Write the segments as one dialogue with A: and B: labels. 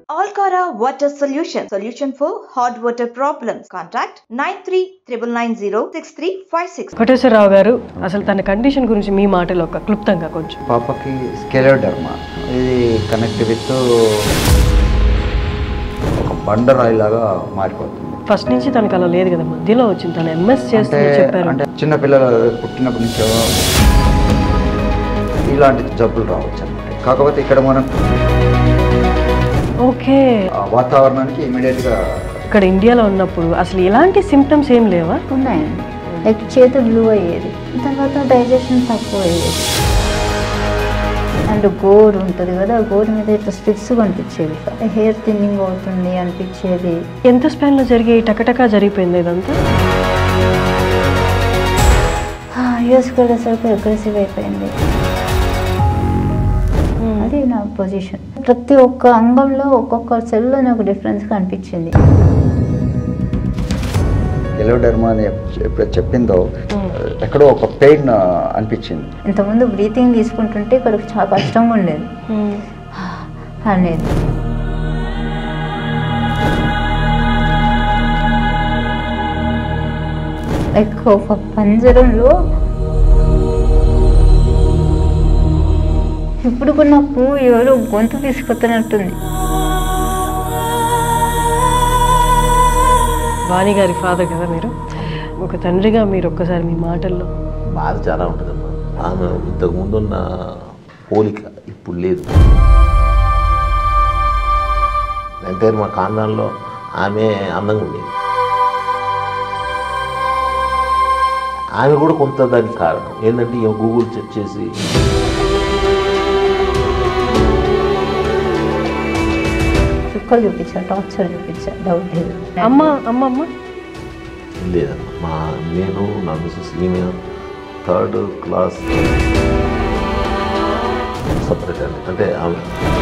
A: Alcara Water Solution. Solution for hot water problems. Contact 9399906356.
B: Koteswararao గారు అసలు తన కండిషన్ గురించి మీ మాటలో ఒక క్లుప్తంగా కొంచెం
C: పాపకి స్కెలోడర్మా ఇది కనెక్ట్ విత్ ఒక బండరాయి లాగా మారిపోతుంది
B: ఫస్ట్ నుంచి తనకు అలా లేదు కదా మధ్యలో వచ్చింది తను ఎంఎస్
C: అంటే
B: చేస్తే చెప్పారు
C: అంటే చిన్న పిల్లలు పుట్టినప్పటి నుంచో ఇలాంటి జబ్బులు రావచ్చు అనమాట కాకపోతే ఇక్కడ మనం
B: ఓకే
C: ఆ వాతావరణానికి ఇమీడియట్గా
B: ఇక్కడ ఇండియాలో ఉన్నప్పుడు అసలు ఎలాంటి సిమ్టమ్స్ ఏం లేవా
D: ఉన్నాయండి లైక్ చేతి బ్లూ అయ్యేది తర్వాత డైజెషన్ తక్కువ అయ్యేది అండ్ గోరు ఉంటుంది కదా ఆ గోరు మీద ఇట్లా స్ట్రిప్స్ కనిపించేవి హెయిర్ థిన్నింగ్ అవుతుంది అనిపించేది
B: ఎంత స్పాన్లో జరిగే టకటకా జరిగిపోయింది ఇదంతా
D: యూఎస్కి వెళ్ళేసరికి అగ్రెసివ్ అయిపోయింది అది నా పొజిషన్ ప్రతి ఒక్క అంగంలో ఒక్కొక్క సెల్లో నాకు డిఫరెన్స్ కనిపించింది
C: ఎలోడర్మా అని ఎప్పుడైతే చెప్పిందో ఎక్కడో ఒక పెయిన్ అనిపించింది
D: ఇంతకుముందు బ్రీతింగ్ తీసుకుంటుంటే ఇక్కడ చాలా కష్టంగా ఉండేది అనేది లైక్ ఒక పంజరంలో ఇప్పుడు కూడా నాకు ఎవరో గొంతు తీసుకొస్తున్నట్టుంది
B: వాణి గారి ఫాదర్ కదా మీరు ఒక తండ్రిగా మీరు ఒక్కసారి మీ మాటల్లో
E: బాధ చాలా ఉంటుందమ్మా ఆమె ఇంతకు ముందున్న పోలిక ఇప్పుడు లేదు ఎంతైనా మా కాందాల్లో ఆమె అందంగా ఉండేది ఆమె కూడా కొంత దానికి కారణం ఏంటంటే ఈమె గూగుల్ చెక్ చేసి
D: చుక్కలు చూపించా టార్చర్ చూపించా డౌట్ లేదు
B: అమ్మ అమ్మ అమ్మ
E: లేదమ్మా మా నేను నా మిస్సెస్ ఈమె థర్డ్ క్లాస్ సపరేట్ అండి అంటే ఆమె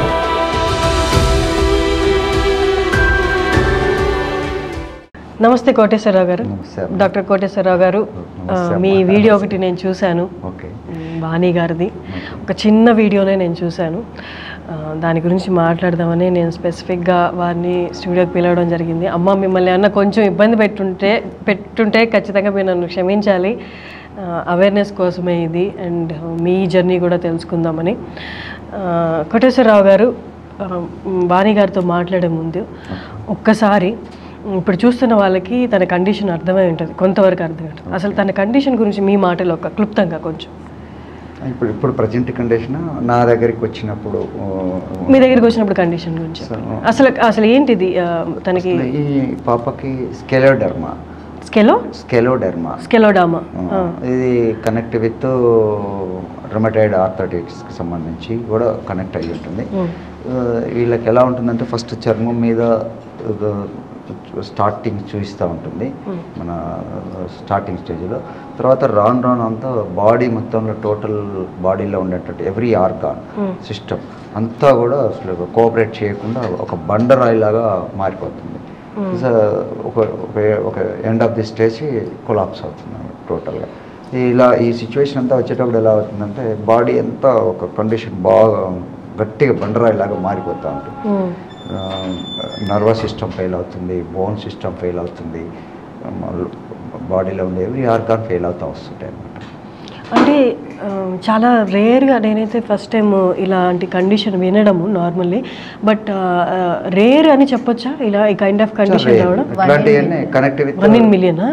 B: నమస్తే కోటేశ్వరరావు గారు
C: నమస్తే అమ్మ.
B: డాక్టర్ కోటేశ్వరరావు గారు ఆ,
C: నమస్తే
B: మీ
C: అమ్మ.
B: వీడియో ఒకటి నేను చూశాను
C: ఓకే
B: మ్, వాణి గారిది ఒక చిన్న వీడియోనే నేను చూశాను ఆ, దాని గురించి మాట్లాడదామని నేను స్పెసిఫిక్గా వారిని స్టూడియోకి పిలవడం జరిగింది అమ్మ మిమ్మల్ని అన్న కొంచెం ఇబ్బంది పెట్టుంటే పెట్టుంటే ఖచ్చితంగా మీరు నన్ను క్షమించాలి అవేర్నెస్ కోసమే ఇది అండ్ మీ జర్నీ కూడా తెలుసుకుందామని ఆ, కోటేశ్వరరావు గారు ఆ, మ్, వాణి గారితో మాట్లాడే ముందు ఒక్కసారి మ్, ఇప్పుడు చూస్తున్న వాళ్ళకి తన కండిషన్ అర్థమై ఉంటుంది కొంతవరకు అర్థమై ఉంటుంది అసలు తన కండిషన్ గురించి మీ మాటలో ఒక క్లుప్తంగా కొంచెం
C: ఇప్పుడు ఇప్పుడు ప్రజెంట్ కండిషన్ నా దగ్గరికి వచ్చినప్పుడు ఆ,
B: మీ దగ్గరికి వచ్చినప్పుడు కండిషన్ గురించి చెప్పండి. అసలు అసలు ఏంటిది ఆ, తనకి
C: అసలు ఈ పాపకి స్కెలోడర్మా
B: స్కెలో
C: స్కెలోడర్మా
B: స్కెలోడామా
C: ఆ, ఇది కనెక్ట్ విత్ రొమటైడ్ ఆర్థరైటిస్కి సంబంధించి కూడా కనెక్ట్ అయ్యి ఉంటుంది ఆ, వీళ్ళకి ఎలా ఉంటుందంటే ఫస్ట్ చర్మం మీద స్టార్టింగ్ చూపిస్తూ ఉంటుంది మన స్టార్టింగ్ స్టేజ్లో తర్వాత రాను రాను అంతా బాడీ మొత్తంలో టోటల్ బాడీలో ఉండేటట్టు ఎవ్రీ ఆర్గాన్ సిస్టమ్ అంతా కూడా అసలు కోఆపరేట్ చేయకుండా ఒక బండరాయి లాగా మారిపోతుంది సో ఒక ఒక- ఒక end of the stage collapse అవుతుంది టోటల్గా ఇలా ఈ సిచ్యువేషన్ అంతా వచ్చేటప్పుడు ఎలా అవుతుందంటే బాడీ అంతా ఒక కండిషన్ బాగా గట్టిగా బండరాయి లాగా మారిపోతూ ఉంటుంది నర్వస్ సిస్టమ్ ఫెయిల్ అవుతుంది బోన్ సిస్టమ్ ఫెయిల్ అవుతుంది బాడీలో ఉండే ఎవ్రీ ఆర్గాన్ ఫెయిల్ అవుతూ వస్తుంటాయి అన్నమాట
B: అంటే ఆ, చాలా రేర్గా నేనైతే ఫస్ట్ టైం ఇలాంటి కండిషన్ వినడము నార్మల్లీ బట్ రేర్ అని చెప్పొచ్చా ఇలా ఈ కైండ్ ఆఫ్ కండిషన్ రావడం
C: ఇట్లాంటివన్నీ కనెక్ట్ విత్
B: వన్ ఇన్ మిలియనా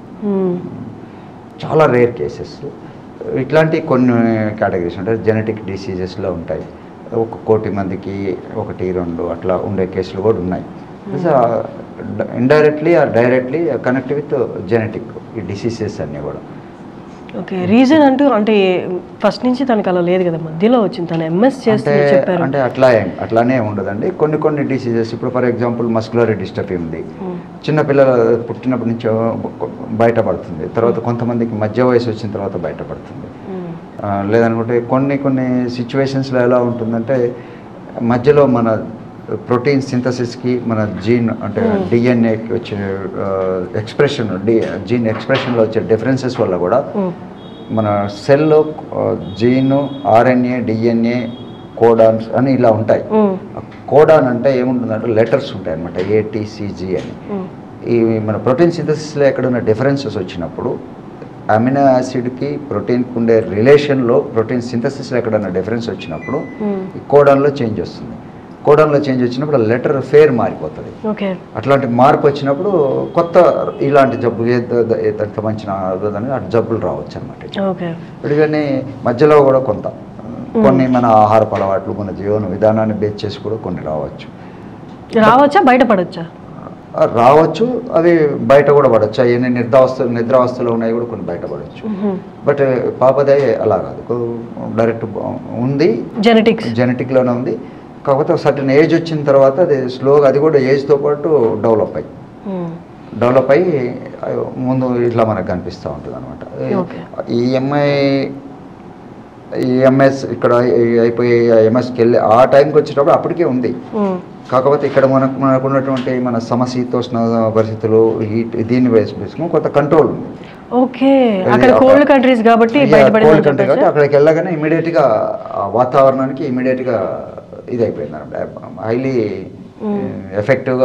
C: చాలా రేర్ కేసెస్ ఇట్లాంటి కొన్ని కేటగిరీస్ ఉంటాయి జెనెటిక్ డిసీజెస్లో ఉంటాయి ఒక కోటి మందికి ఒకటి రెండు అట్లా ఉండే కేసులు కూడా ఉన్నాయి indirectly or directly connect with genetic ఈ డిసీజెస్ అన్నీ కూడా
B: ఓకే రీజన్ అంటూ అంటే ఫస్ట్ నుంచి తనకు అలా లేదు కదా మధ్యలో వచ్చింది తను ఎంఎస్ చేస్తే
C: అంటే
B: చెప్పారు
C: అంటే అట్లా ఏం- అట్లానే ఉండదండి కొన్ని కొన్ని డిసీజెస్ ఇప్పుడు ఫర్ ఎగ్జాంపుల్ మస్కులర్ డిస్టర్బీ ఉంది చిన్న పిల్లలు పుట్టినప్పటి నుంచి బయటపడుతుంది తర్వాత కొంతమందికి మధ్య వయసు వచ్చిన తర్వాత బయటపడుతుంది ఆ, లేదనుకుంటే కొన్ని కొన్ని సిచ్యువేషన్స్లో ఎలా ఉంటుందంటే మధ్యలో మన ప్రోటీన్ సింథసిస్కి మన జీన్ అంటే డిఎన్ఏకి వచ్చే ఎక్స్ప్రెషన్ డి జీన్ ఎక్స్ప్రెషన్లో వచ్చే డిఫరెన్సెస్ వల్ల కూడా మన సెల్లో జీన్ ఆర్ఎన్ఏ డిఎన్ఏ కోడాన్స్ అని ఇలా ఉంటాయి
B: మ్మ్.
C: కోడాన్ అంటే ఏముంటుందంటే లెటర్స్ ఉంటాయి అనమాట ఏటీసీజీ అని
B: మ్మ్.
C: ఈ మన ప్రోటీన్ సింథసిస్లో ఎక్కడైనా డిఫరెన్సెస్ వచ్చినప్పుడు అమినో యాసిడ్కి ప్రోటీన్కి ఉండే రిలేషన్లో ప్రోటీన్ సింథసిస్లో ఎక్కడైనా డిఫరెన్స్ వచ్చినప్పుడు
B: మ్మ్.
C: ఈ కోడాన్లో చేంజ్ వస్తుంది కోడాన్లో చేంజ్ వచ్చినప్పుడు లెటర్ ఫేర్ మారిపోతుంది
B: ఓకే
C: అట్లాంటి మార్పు వచ్చినప్పుడు కొత్త ఇలాంటి జబ్బు ఏ ద- ఏ దానికి సంబంధించిన దాని అటు జబ్బులు రావచ్చు అనమాట
B: ఓకే
C: ఇటుగానే మధ్యలో కూడా కొంత కొన్ని మన ఆహారపు అలవాట్లు మన జీవన విధానాన్ని బేస్ చేసి కూడా కొన్ని రావచ్చు
B: రావచ్చా బయటపడొచ్చా
C: ఆ, రావచ్చు అవి బయట కూడా పడవచ్చు అవన్నీ నిద్రావస్థ నిద్రావస్థలో ఉన్నాయి కూడా కొన్ని బయట పడవచ్చు
B: మ్మ్.
C: బట్ పాపదే అలా కాదు డైరెక్ట్ ఉంది
B: జెనెటిక్స్
C: జెనెటిక్లోనే ఉంది కాకపోతే సర్టన్ ఏజ్ వచ్చిన తర్వాత అది స్లోగా అది కూడా ఏజ్తో పాటు డెవలప్ అయ్యి
B: మ్మ్.
C: డెవలప్ అయ్యి ఆ, ముందు ఇట్లా మనకు కనిపిస్తూ ఉంటుంది అనమాట
B: Okay.
C: ఈ ఎంఐ ఈ ఎంఎస్ ఇక్కడ ఈ అయిపోయి ఎంఎస్కి వెళ్ళి ఆ టైంకి వచ్చేటప్పుడు అప్పటికే ఉంది
B: మ్మ్.
C: కాకపోతే ఇక్కడ మనకు మనకు ఉన్నటువంటి మన సమశీతోష్ణ పరిస్థితులు హీట్ దీన్ని వేసి వేసుకుని కొంత కంట్రోల్ ఉంది
B: ఓకే
C: ఇది
B: అక్కడ
C: ఒక-
B: కోల్డ్ కంట్రీస్ కాబట్టి
C: కోల్డ్
B: బయటపడిందని
C: కంట్రీ కాబట్టి
B: చెప్పేసి
C: అక్కడికి వెళ్ళగానే ఇమీడియట్గా ఆ వాతావరణానికి ఇమీడియట్గా ఇది అయిపోయింది అనమాట హైలీ ఎఫెక్టివ్గా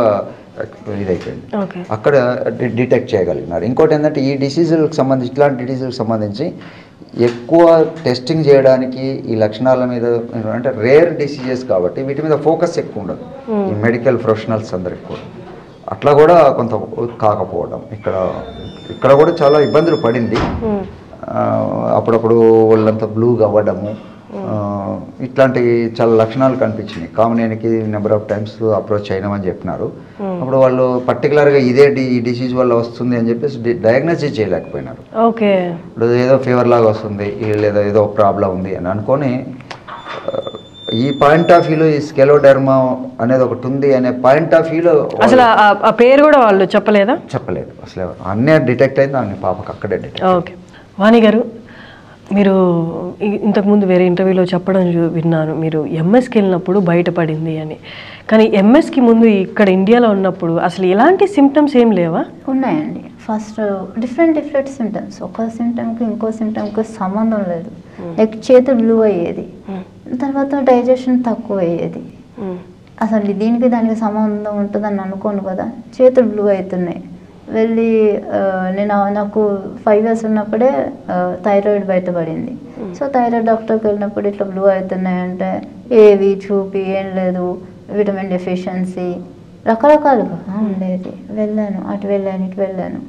C: ఇది అయిపోయింది
B: ఓకే
C: అక్కడ డి- డిటెక్ట్ చేయగలిగినారు ఇంకోటి ఏంటంటే ఈ డిసీజులకు సంబంధించి ఇట్లాంటి డిసీజులకు సంబంధించి ఎక్కువ టెస్టింగ్ చేయడానికి ఈ లక్షణాల మీద అంటే రేర్ డిసీజెస్ కాబట్టి వీటి మీద ఫోకస్ ఎక్కువ ఉండదు ఈ మెడికల్ ప్రొఫెషనల్స్ అందరికి కూడా అట్లా కూడా కొంత కాకపోవడం ఇక్కడ ఇక్కడ కూడా చాలా ఇబ్బందులు పడింది
B: మ్మ్.
C: ఆ, అప్పుడప్పుడు వాళ్ళంతా బ్లూగా అవ్వడము ఆ, ఇట్లాంటి చాలా లక్షణాలు కనిపించినాయి కామనేనికి నెంబర్ ఆఫ్ టైమ్స్ అప్రోచ్ అయినామని చెప్పినారు అప్పుడు వాళ్ళు పర్టికులర్గా ఇదే డి- ఈ డిసీజ్ వల్ల వస్తుంది అని చెప్పేసి డయాగ్నోసిస్ చేయలేకపోయినారు
B: ఓకే
C: ఇప్పుడు ఏదో ఫీవర్ లాగా వస్తుంది ఈ- లేదా ఏదో ప్రాబ్లం ఉంది అని అనుకొని ఆ, ఈ పాయింట్ ఆఫ్ వ్యూలో ఈ స్కెలోడెర్మా అనేది ఒకటి ఉంది అనే పాయింట్ ఆఫ్ వ్యూలో
B: అసలు ఆ- ఆ పేరు కూడా వాళ్ళు చెప్పలేదా
C: చెప్పలేదు అసలు ఎవరు. అన్నీ డిటెక్ట్ అయింది అన్ని పాపకు అక్కడే డిటెక్ట్
B: ఓకే వాణి గారు మీరు ఇ- ఇంతకుముందు వేరే ఇంటర్వ్యూలో చెప్పడం చూ- విన్నాను మీరు ఎంఎస్కి వెళ్ళినప్పుడు బయటపడింది అని కానీ ఎంఎస్కి ముందు ఇక్కడ ఇండియాలో ఉన్నప్పుడు అసలు ఎలాంటి సిమ్టమ్స్ ఏం లేవా
D: ఉన్నాయండి ఫస్ట్ డిఫరెంట్ డిఫరెంట్ సిమ్టమ్స్ ఒక సిమ్టమ్కి ఇంకో సిమ్టమ్కి సంబంధం లేదు లైక్ చేతులు బ్లూ అయ్యేది తర్వాత డైజెషన్ తక్కువ అయ్యేది
B: మ్మ్.
D: అసలు దీనికి దానికి సంబంధం ఉంటుందని అనుకోను కదా చేతులు బ్లూ అవుతున్నాయి వెళ్ళి ఆ, నేను ఆ- నాకు ఫైవ్ ఇయర్స్ ఉన్నప్పుడే థైరాయిడ్ బయటపడింది సో థైరాయిడ్ డాక్టర్కి వెళ్ళినప్పుడు ఇట్లా బ్లూ అవుతున్నాయి అంటే ఏవి చూపి ఏం లేదు విటమిన్ డెఫిషియన్సీ రకరకాలుగా ఆ, ఉండేది వెళ్ళాను అటు వెళ్ళాను ఇటు వెళ్ళాను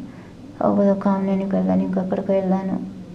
D: ఒక కామినేనికి వెళ్ళాను ఇంకొకడికి వెళ్ళాను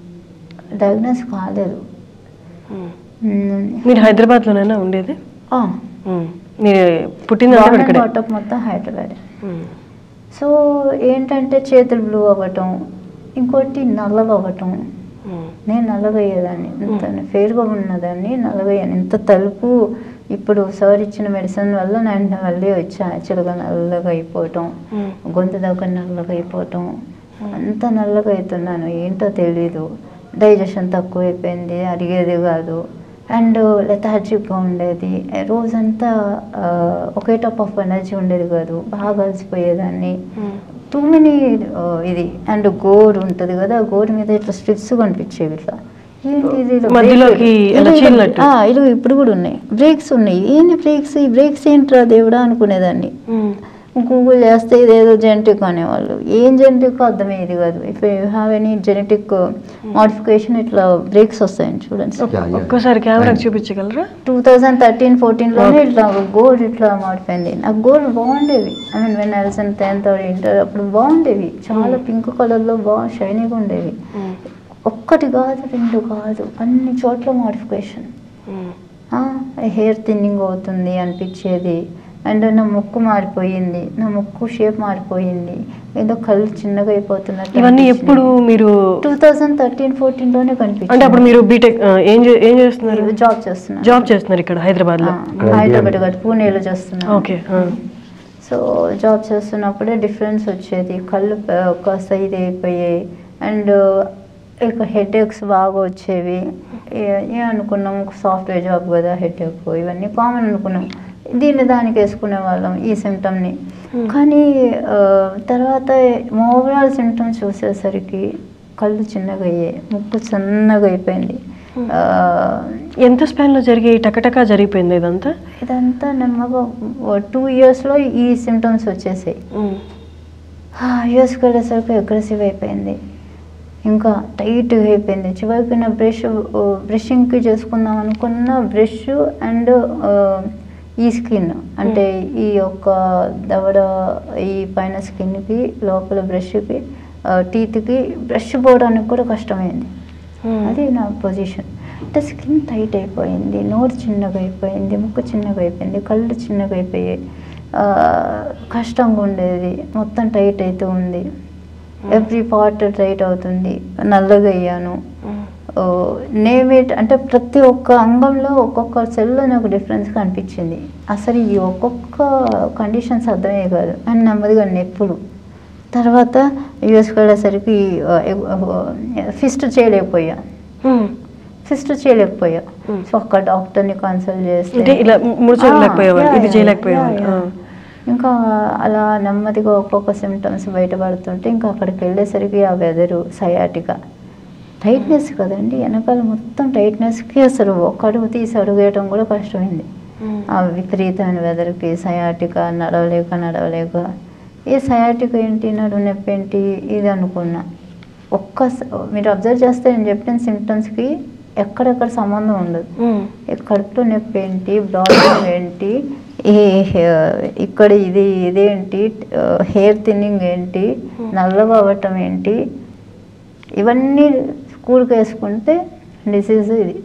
D: డయాగ్నోస్ కాలేదు
B: మ్మ్.
D: మ్మ్.
B: మీరు హైదరాబాద్లోనైనా ఉండేది
D: ఆ,
B: మ్మ్. మీరు పుట్టిందంతా కూడా ఇక్కడే
D: బాటప్ మొత్తం హైదరాబాద్
B: మ్మ్.
D: సో ఏంటంటే చేతులు బ్లూ అవ్వటం ఇంకోటి నల్లగా అవ్వటం
B: మ్మ్.
D: నేను నల్లగా అయ్యేదాన్ని ఇంత ఫేర్గా ఉన్నదాన్ని నల్లగా అయ్యాను ఇంత తలుపు ఇప్పుడు సార్ ఇచ్చిన మెడిసిన్ వల్ల నేను మళ్ళీ వచ్చా యాక్చువల్గా నల్లగా అయిపోవటం
B: మ్మ్.
D: గొంతు దగ్గర నల్లగా అయిపోవటం అంత నల్లగా అవుతున్నాను ఏంటో తెలీదు డైజెషన్ తక్కువ అయిపోయింది అరిగేది కాదు అండ్ లెథార్జిక్గా ఉండేది రోజంతా ఆ, ఒకే టైప్ ఆఫ్ ఎనర్జీ ఉండేది కాదు బాగా అలసిపోయేదాన్ని
B: మ్మ్.
D: టూ మెనీ ఇది అండ్ గోరు ఉంటుంది కదా ఆ గోరు మీద ఇట్లా స్ట్రిప్స్ కనిపించేవి ఇట్లా ఏంటి ఇది ఇలా
B: మధ్యలోకి
D: break-
B: ఇలా
D: ఇదిగో-
B: చీలినట్టు.
D: ఆ, ఇదిగో ఇప్పుడు కూడా ఉన్నాయి బ్రేక్స్ ఉన్నాయి ఏంటి బ్రేక్స్ ఈ బ్రేక్స్ ఏంట్రా దేవుడా అనుకునేదాన్ని
B: మ్మ్.
D: గూగుల్ చేస్తే ఇదేదో జెనెటిక్ అనేవాళ్ళు ఏం జెనెటిక్ అర్థమయ్యేది కాదు if you have any genetic modification ఇట్లా బ్రేక్స్ వస్తాయని చూడండి
C: Yeah, yeah.
B: ఒక్కసారి కెమెరాకి చూపించగలరా
D: టూ థౌజండ్ థర్టీన్ ఫోర్టీన్లోనే ఇట్లా గోల్డ్ ఇట్లా మాడిపోయింది నాకు గోల్డ్ బాగుండేవి I mean when else and tenth inter అప్పుడు బాగుండేవి చాలా పింక్ కలర్లో బాగా షైనీగా ఉండేవి
B: మ్మ్.
D: ఒక్కటి కాదు రెండు కాదు అన్ని చోట్ల మాడిఫికేషన్
B: మ్మ్.
D: హెయిర్ థిన్నింగ్ అవుతుంది అనిపించేది అండ్ నా ముక్కు మారిపోయింది నా ముక్కు షేప్ మారిపోయింది ఏదో కళ్ళు చిన్నగా అయిపోతున్నట్టు
B: ఇవన్నీ ఎప్పుడు మీరు
D: టూ థౌజండ్ థర్టీన్ ఫోర్టీన్లోనే
B: అంటే
D: కనిపించింది
B: అప్పుడు మీరు బీటెక్ ఏం చే- ఏం చేస్తున్నారు
D: జాబ్ చేస్తున్నాను
B: జాబ్ చేస్తున్నారు ఇక్కడ హైదరాబాద్ లో
D: ఆ, హైదరాబాద్ కాదు పూణేలో చేస్తున్నాను
B: ఓకే
D: సో జాబ్ చేస్తున్నప్పుడే డిఫరెన్స్ వచ్చేది కళ్ళు ప- కాస్త ఇది అయిపోయాయి అండ్ ఇక హెడ్ ఏక్స్ బాగా వచ్చేవి ఏ- ఏ అనుకున్నాం సాఫ్ట్వేర్ జాబ్ కదా హెడ్ ఏక్ ఇవన్నీ కామన్ అనుకున్నాం దీన్ని దానికి వేసుకునే వాళ్ళం ఈ సిమ్టమ్ని కానీ ఆ, తర్వాత ఓవరాల్ సిమ్టమ్స్ చూసేసరికి కళ్ళు చిన్నగా అయ్యాయి ముక్కు సన్నగా అయిపోయింది ఆ,
B: ఎంత స్పాన్లో జరిగాయి టకటకా జరిగిపోయింది ఇదంతా
D: ఇదంతా నెమ్మగా టూ ఇయర్స్లో ఈ సిమ్టమ్స్ వచ్చేసాయి యూఎస్కి వెళ్ళేసరికి అగ్రెసివ్ అయిపోయింది ఇంకా టైట్గా అయిపోయింది చివరికి నా బ్రష్ బ్రషింగ్కి చేసుకుందాం అనుకున్న బ్రష్ అండ్ ఈ స్కిన్ అంటే ఈ యొక్క దవడ ఈ పైన స్కిన్కి లోపల బ్రష్కి టీత్కి బ్రష్ పోవడానికి కూడా కష్టమైంది అది నా పొజిషన్ అంటే స్కిన్ టైట్ అయిపోయింది నోరు చిన్నగా అయిపోయింది ముక్కు చిన్నగా అయిపోయింది కళ్ళు చిన్నగా అయిపోయాయి ఆ, కష్టంగా ఉండేది మొత్తం టైట్ అవుతూ ఉంది ఎవ్రీ పార్ట్ టైట్ అవుతుంది నల్లగా అయ్యాను నేమ్ ఇట్ అంటే ప్రతి ఒక్క అంగంలో ఒక్కొక్క సెల్లో నాకు డిఫరెన్స్ కనిపించింది అసలు ఈ ఒక్కొక్క కండిషన్స్ అర్థమయ్యే కాదు అండ్ నెమ్మదిగా నొప్పులు తర్వాత యూఎస్కి వెళ్ళేసరికి ఫిస్ట్ చేయలేకపోయా ఫిస్ట్ చేయలేకపోయా సో అక్కడ డాక్టర్ని కన్సల్ట్ చేస్తే
B: అంటే ఇలా ముడిచోలేకపోయేవాళ్ళు
D: ఆ,
B: ఇది
D: yeah,
B: చేయలేకపోయేవాళ్ళు
D: yeah, yeah. ఇంకా అలా నెమ్మదిగా ఒక్కొక్క సిమ్టమ్స్ బయటపడుతుంటే ఇంకా అక్కడికి వెళ్ళేసరికి ఆ వెదరు సయాటిగా టైట్నెస్ కదండి వెనకాల మొత్తం టైట్నెస్కి అసలు ఒక అడుగు తీసి అడుగేయటం కూడా కష్టమైంది ఆ విపరీతమైన వెదర్కి సయాటిక నడవలేక నడవలేక ఏ సయాటిక ఏంటి నడు నొప్పి ఏంటి ఇది అనుకున్నా ఒక్క స- మీరు అబ్జర్వ్ చేస్తే నేను చెప్పిన సిమ్టమ్స్కి ఎక్కడెక్కడ సంబంధం ఉండదు ఈ కడుపులో నొప్పి ఏంటి బ్లాడింగ్ ఏంటి ఈ హె- ఇక్కడ ఇది ఇదేంటి హెయిర్ థిన్నింగ్ ఏంటి నల్లగా అవ్వటం ఏంటి ఇవన్నీ స్కూల్కి వేసుకుంటే డిసీజ్ ఇది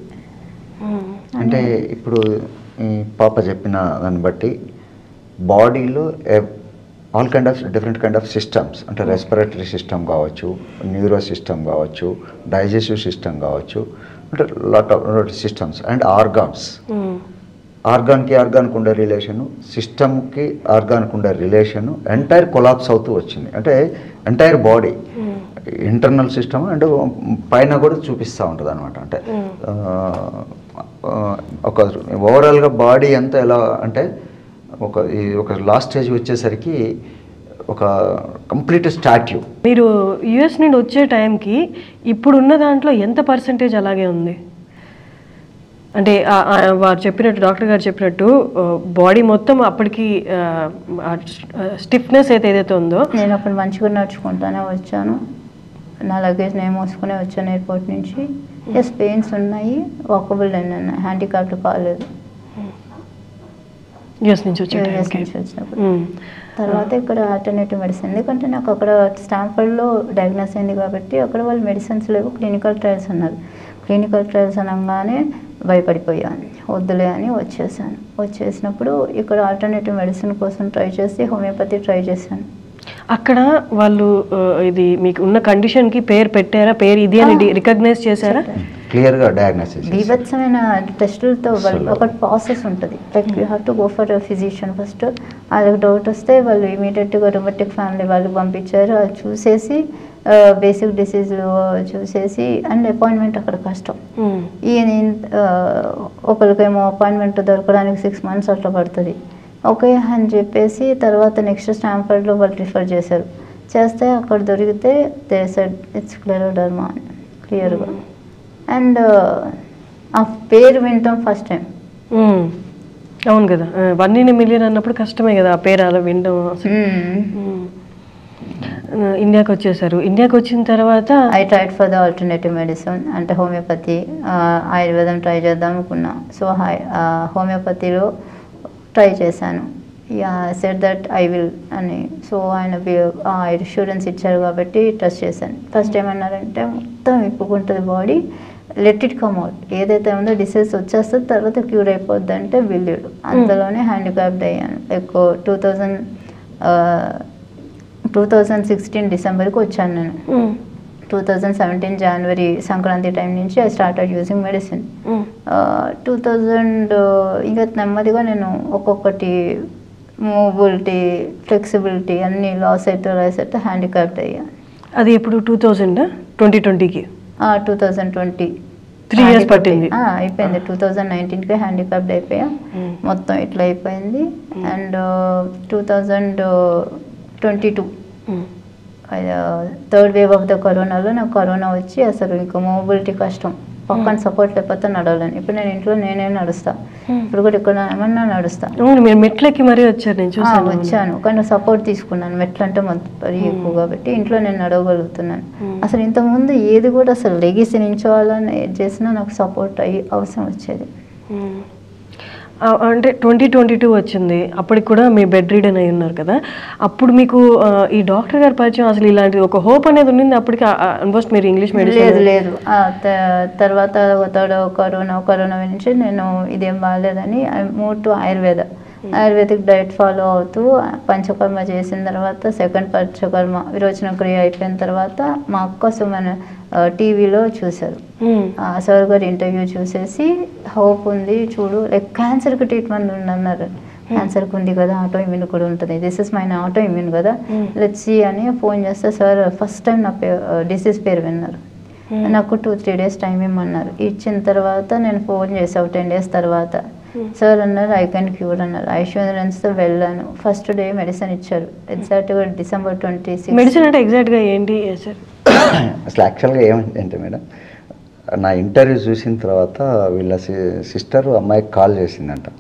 C: అంటే ఇప్పుడు ఈ పాప చెప్పిన దాన్ని బట్టి బాడీలో all kind of different kind of systems అంటే రెస్పిరేటరీ సిస్టమ్ కావచ్చు న్యూరో సిస్టమ్ కావచ్చు డైజెస్టివ్ సిస్టమ్ కావచ్చు అంటే lot of systems and organs ఆర్గాన్కి ఆర్గాన్కి ఉండే రిలేషను సిస్టమ్కి ఆర్గాన్కి ఉండే రిలేషను ఎంటైర్ కొలాప్స్ అవుతూ వచ్చింది అంటే entire body internal system and పైన కూడా చూపిస్తూ ఉంటుంది అనమాట అంటే ఆ, ఆ, ఒక ఓవరాల్గా బాడీ అంతా ఎలా అంటే ఒక ఈ ఒక లాస్ట్ స్టేజ్ వచ్చేసరికి ఒక కంప్లీట్ స్టాట్యూ
B: మీరు యుఎస్ నుండి వచ్చే టైంకి ఇప్పుడున్న దాంట్లో ఎంత పర్సంటేజ్ అలాగే ఉంది అంటే ఆ- ఆ వారు చెప్పినట్టు డాక్టర్ గారు చెప్పినట్టు బాడీ మొత్తం అప్పటికి స్టిఫ్నెస్ అయితే ఏదైతే ఉందో
D: నేను అప్పుడు మంచిగా నడుచుకుంటానే వచ్చాను నా లగేజ్ నేను మోసుకునే వచ్చాను ఎయిర్పోర్ట్ నుంచి ఎస్ పెయిన్స్ ఉన్నాయి వాకబుల్ అని ఉన్నాయి హ్యాండిక్యాప్డ్ కాలేదు
B: యుఎస్ నుంచి వచ్చే
D: యూఎస్
B: టైంకి
D: నుంచి వచ్చినప్పుడు తర్వాత ఇక్కడ ఆల్టర్నేటివ్ మెడిసిన్ ఎందుకంటే నాకు అక్కడ స్టాంఫర్డ్లో డయాగ్నోస్ అయింది కాబట్టి అక్కడ వాళ్ళు మెడిసిన్స్ లేవు క్లినికల్ ట్రయల్స్ అన్నారు క్లినికల్ ట్రయల్స్ అనగానే భయపడిపోయాను వద్దులే అని వచ్చేసాను వచ్చేసినప్పుడు ఇక్కడ ఆల్టర్నేటివ్ మెడిసిన్ కోసం ట్రై చేసి హోమియోపతి ట్రై చేశాను
B: అక్కడ వాళ్ళు ఆ, ఇది మీకు ఉన్న కండిషన్ కి పేరు పెట్టారా పేరు ఇది అని రికగ్నైజ్ చేశారా
C: క్లియర్గా డయాగ్నోసిస్
D: బీభత్సమైన టెస్టులతో వాళ్ళు ఒక ప్రాసెస్ ఉంటుంది like you have to go for physician first వాళ్ళకి డౌట్ వస్తే వాళ్ళు ఇమీడియట్గా రొబోటిక్ ఫ్యామిలీ వాళ్ళు పంపించారు అది చూసేసి బేసిక్ డిసీజ్లు చూసేసి అండ్ అపాయింట్మెంట్ అక్కడ కష్టం
B: మ్మ్.
D: ఈయన ఇన్- ఆ, ఒకరికేమో అపాయింట్మెంట్ దొరకడానికి సిక్స్ మంత్స్ అట్లా పడుతుంది ఓకే అని చెప్పేసి తర్వాత నెక్స్ట్ స్టాంఫర్డ్లో వాళ్ళు రిఫర్ చేశారు చేస్తే అక్కడ దొరికితే దే సెడ్ ఇట్స్ క్లియరోడర్మా అని క్లియర్గా అండ్ ఆ పేరు వింటాం ఫస్ట్ టైం
B: మ్మ్. అవును కదా వన్ ఇన్ మిలియన్ అన్నప్పుడు కష్టమే కదా ఆ పేరు అలా వినడం అసలు. మ్మ్. ఆ, ఇండియాకి వచ్చేసారు ఇండియాకి వచ్చిన తర్వాత
D: I tried for the alternative medicine అంటే హోమియోపతి ఆయుర్వేదం ట్రై చేద్దాం అనుకున్నా సో హై హోమియోపతిలో ట్రై చేశాను సెట్ దట్ ఐ విల్ అని సో ఆయన ఇన్సూరెన్స్ ఇచ్చారు కాబట్టి ట్రస్ట్ చేశాను ఫస్ట్ ఏమన్నారంటే మొత్తం విప్పుకుంటుంది body let it come out ఏదైతే ఉందో డిసీజ్ వచ్చేస్తుంది తర్వాత క్యూర్ అయిపోద్ది అంటే బిల్లుడు అంతలోనే హ్యాండిక్యాప్డ్ అయ్యాను ఎక్కువ two thousand two thousand sixteen డిసెంబర్కి వచ్చాను నేను
B: మ్మ్.
D: టూ థౌజండ్ సెవెంటీన్ జనవరి సంక్రాంతి టైం నుంచి I started using medicine
B: hmm.
D: Two thousand ఇంకా నెమ్మదిగా నేను ఒక్కొక్కటి మూవబిలిటీ ఫ్లెక్సిబిలిటీ అన్నీ లాస్ అయితే లాస్ అయితే హ్యాండిక్యాప్డ్ అయ్యా
B: అది ఇప్పుడు టూ థౌజండ్ ట్వంటీ ట్వంటీకి
D: two thousand twenty
B: Three years పట్టింది.
D: అయిపోయింది టూ థౌజండ్ నైన్టీన్కి హ్యాండిక్యాప్డ్ అయిపోయా
B: Hmm.
D: మొత్తం ఇట్లా అయిపోయింది and two thousand twenty two third wave of the కరోనాలో నాకు కరోనా వచ్చి అసలు ఇంకా మొబిలిటీ కష్టం పక్కన సపోర్ట్ లేకపోతే నడవలేను ఇప్పుడు నేను ఇంట్లో నేనే నడుస్తా ఇప్పుడు కూడా ఇక్కడ ఏమన్నా నడుస్తా
B: అవును మీరు మెట్లెక్కి మరీ వచ్చారు నేను
D: ఆ,
B: చూసాను
D: వచ్చాను కానీ సపోర్ట్ తీసుకున్నాను మెట్లంటే మొత్తం మరీ ఎక్కువ కాబట్టి ఇంట్లో నేను నడవగలుగుతున్నాను అసలు ఇంతకుముందు ఏది కూడా అసలు లెగిసి నించోవాలని ఏది చేసినా నాకు సపోర్ట్ అయ్యి అవసరం వచ్చేది
B: మ్మ్. ఆ, అంటే ట్వంటీ ట్వంటీ టూ వచ్చింది అప్పటికి కూడా మీ బెడ్ రీడన్ అయి ఉన్నారు కదా అప్పుడు మీకు ఆ, ఈ డాక్టర్ గారి పరిచయం అసలు ఇలాంటి ఒక హోప్ అనేది ఉండింది అప్పటికి ఆల్మోస్ట్ మీరు ఇంగ్లీష్
D: లేదు
B: మెడిసిన్
D: లేదు ఆ, త- తర్వాత థర్డ్ కరోనా కరోనా నుంచి నేను ఇదేం బాగాలేదని move to Ayurveda Ayurvedic diet follow అవుతూ పంచకర్మ చేసిన తర్వాత సెకండ్ పంచకర్మ విరోచన క్రియ అయిపోయిన తర్వాత మా అక్క సుమన్ టీవీలో చూశారు ఆ సార్ గారు ఇంటర్వ్యూ చూసేసి హోప్ ఉంది చూడు లైక్ క్యాన్సర్కి ట్రీట్మెంట్ ఉంది అన్నారు క్యాన్సర్కి ఉంది కదా ఆటో ఇమ్యూన్ కూడా ఉంటుంది this is mine auto immune కదా లెట్స్ సి అని ఫోన్ చేస్తే సార్ ఫస్ట్ టైం నా పే డిసీజ్ పేరు విన్నారు నాకు టూ త్రీ డేస్ టైం ఇమ్మన్నారు ఇచ్చిన తర్వాత నేను ఫోన్ చేసావు టెన్ డేస్ తర్వాత సార్ అన్నారు ఐ కెన్ క్యూర్ అన్నారు ఐశ్వర్యన్స్తో వెళ్ళాను ఫస్ట్ డే మెడిసిన్ ఇచ్చారు ఎగ్జాక్ట్గా డిసెంబర్ ట్వంటీ సిక్స్
B: మెడిసిన్ అంటే ఎగ్జాక్ట్గా ఏంటి సార్
C: అసలు యాక్చువల్గా ఏమైందంటే మేడం నా ఇంటర్వ్యూ చూసిన తర్వాత వీళ్ళ సిస్టర్ అమ్మాయికి కాల్ చేసిందంట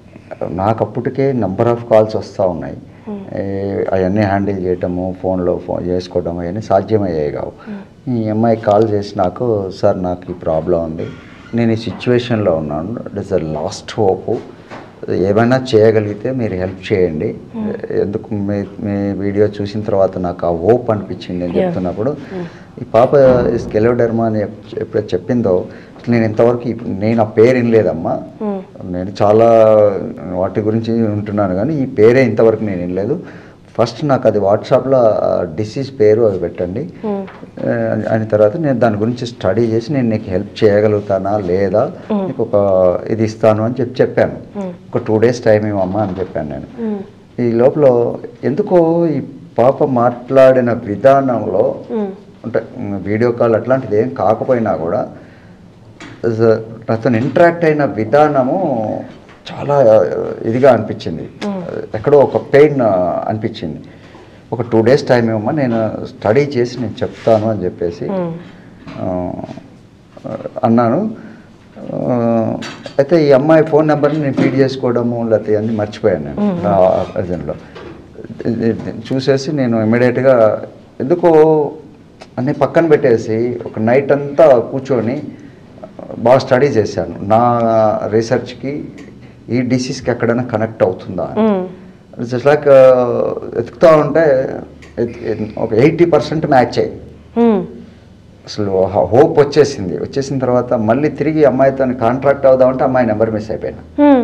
C: నాకు అప్పటికే నెంబర్ ఆఫ్ కాల్స్ వస్తూ ఉన్నాయి ఏ, అవన్నీ హ్యాండిల్ చేయటము ఫోన్లో ఫోన్ చేసుకోవడం అవన్నీ సాధ్యమయ్యాయి కావు ఈ అమ్మాయి కాల్ చేసి నాకు సార్ నాకు ఈ ప్రాబ్లం ఉంది నేను ఈ సిచ్యువేషన్లో ఉన్నాను it is the last hope ఏమైనా చేయగలిగితే మీరు హెల్ప్ చేయండి ఎందుకు మీ మీ వీడియో చూసిన తర్వాత నాకు ఆ హోప్ అనిపించింది అని చెప్తున్నప్పుడు ఈ పాప స్కెలోడర్మా అని ఎప్- ఎప్పుడైతే చెప్పిందో అసలు నేను ఇంతవరకు ఇప్పు- నేను ఆ పేరు వినలేదమ్మా నేను చాలా వాటి గురించి ఉంటున్నాను కానీ ఈ పేరే ఇంతవరకు నేను వినలేదు ఫస్ట్ నాకు అది వాట్సాప్లో డిసీజ్ పేరు అది పెట్టండి ఆ, అని తర్వాత నేను దాని గురించి స్టడీ చేసి నేను నీకు హెల్ప్ చేయగలుగుతానా లేదా నీకు ఒక ఇది ఇస్తాను అని చెప్పి చెప్పాను ఒక టూ డేస్ టైం ఇవ్వమ్మా అని చెప్పాను నేను ఈ లోపల ఎందుకో ఈ పాప మాట్లాడిన విధానంలో అంటే వీడియో కాల్ అట్లాంటిది ఏం కాకపోయినా కూడా జ- అతను ఇంటరాక్ట్ అయిన విధానము చాలా ఇదిగా అనిపించింది ఎక్కడో ఒక పెయిన్ అనిపించింది ఒక టూ డేస్ టైం ఇవ్వమ్మా నేను స్టడీ చేసి నేను చెప్తాను అని చెప్పేసి ఆ, అన్నాను ఆ, అయితే ఈ అమ్మాయి ఫోన్ నెంబర్ని నేను ఫీడ్ చేసుకోవడము లేకపోతే అన్నీ మర్చిపోయాను నేను నా అర్జెంట్లో చూసేసి నేను ఇమ్మీడియట్గా ఎందుకో అన్నీ పక్కన పెట్టేసి ఒక నైట్ అంతా కూర్చొని బాగా స్టడీ చేశాను నా రీసెర్చ్కి ఈ డిసీజ్కి ఎక్కడైనా కనెక్ట్ అవుతుందా అని జస్ట్ లైక్ వెతుకుతూ ఉంటే ఎత్- ఎత్- ఒక ఎయిటీ పర్సెంట్ మ్యాచ్ అయ్యి అసలు హోప్ వచ్చేసింది వచ్చేసిన తర్వాత మళ్ళీ తిరిగి అమ్మాయితో కాంట్రాక్ట్ అవుదామంటే అమ్మాయి నెంబర్ మిస్ అయిపోయాను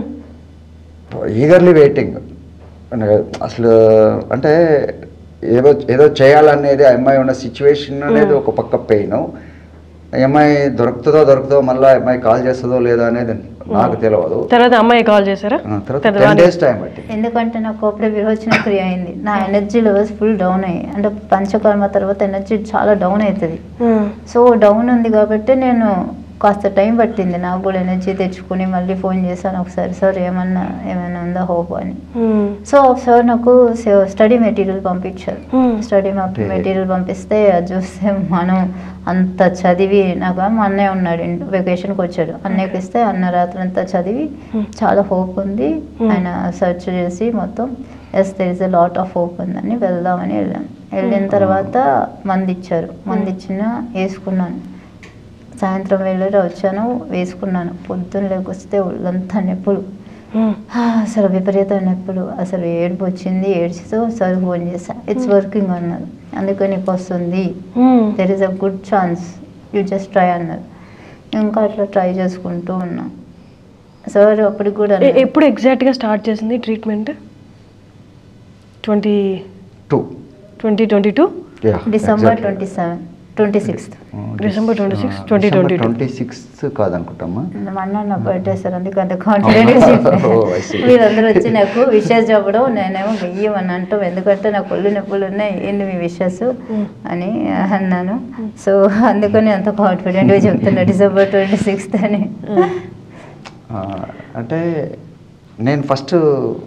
C: ఈగర్లీ వెయిటింగ్ అసలు అంటే ఏదో ఏదో చేయాలనేది ఆ అమ్మాయి ఉన్న సిచ్యువేషన్ అనేది ఒక పక్క పెయిన్ అమ్మాయి దొరుకుతుందో దొరుకుతుందో మళ్ళీ అమ్మాయి కాల్ చేస్తుందో లేదో అనేది నాకు తెలియదు
B: తర్వాత అమ్మాయి కాల్ చేశారా
C: ఆ, తర్వాత
B: తర్వాత
C: టెన్
B: వాళ్ళు-
C: డేస్ టైం బట్టి
D: ఎందుకంటే నాకు అప్పుడే విరోచన క్రియ అయింది నా ఎనర్జీ లెవెల్స్ ఫుల్ డౌన్ అయ్యాయి అంటే పంచకర్మ తర్వాత ఎనర్జీ చాలా డౌన్ అవుతుంది
B: మ్మ్.
D: సో డౌన్ ఉంది కాబట్టి నేను కాస్త టైం పట్టింది నాకు కూడా ఎనర్జీ తెచ్చుకుని మళ్ళీ ఫోన్ చేశాను ఒకసారి సార్ ఏమన్నా ఏమైనా ఉందా హోప్ అని
B: మ్మ్.
D: సో సార్ నాకు స్టడీ మెటీరియల్ పంపించారు
B: Hmm.
D: Study
C: Okay.
D: మెటీరియల్ పంపిస్తే అది చూస్తే మనం అంత చదివి నాకు మా అన్నయ్య ఉన్నాడు వెకేషన్కి వచ్చాడు అన్నయ్యకి ఇస్తే అన్న రాత్రి అంతా చదివి చాలా హోప్ ఉంది ఆయన సెర్చ్ చేసి మొత్తం yes there is a lot of hope ఉందని వెళ్దామని వెళ్ళాను వెళ్ళిన తర్వాత మంది ఇచ్చారు మంది ఇచ్చిన వేసుకున్నాను సాయంత్రం వేళ వచ్చాను వేసుకున్నాను పొద్దున్న లేకొస్తే ఒళ్ళంతా నొప్పులు
B: మ్మ్.
D: ఆ, అసలు విపరీతమైన నొప్పులు అసలు ఏడుపు వచ్చింది ఏడ్చుతూ సార్ ఫోన్ చేశా ఇట్స్ వర్కింగ్ అన్నారు అందుకని నీకు వస్తుంది
B: మ్మ్.
D: There is a good chance you just try అన్నారు ఇంకా అట్లా ట్రై చేసుకుంటూ ఉన్నాం సార్ అప్పటికి కూడా
B: ఎ-
D: అన్నారు,
B: ఎప్పుడు ఎగ్జాక్ట్గా స్టార్ట్ చేసింది treatment twenty
C: two
B: twenty twenty two
D: December twenty seven twenty sixth
B: December 26, 2022.
C: Twenty sixth కాదనుకుంటామా
D: మొన్న నా బర్త్డే సార్ అందుకే అంత కాన్ఫిడెంట్గా
C: Oh, I see.
D: చెప్పాను మీరందరూ వచ్చి నాకు విషెస్ చెప్పడం నేనేమో వెయ్యం అని అంటాం ఎందుకంటే నాకు ఒళ్ళు నొప్పులు ఉన్నాయి ఏంటి మీ విషెస్ అని అన్నాను సో అందుకని అంత కాన్ఫిడెంట్గా చెప్తున్నా డిసెంబర్ ట్వంటీ సిక్స్త్ అని
C: ఆ, అంటే నేను ఫస్ట్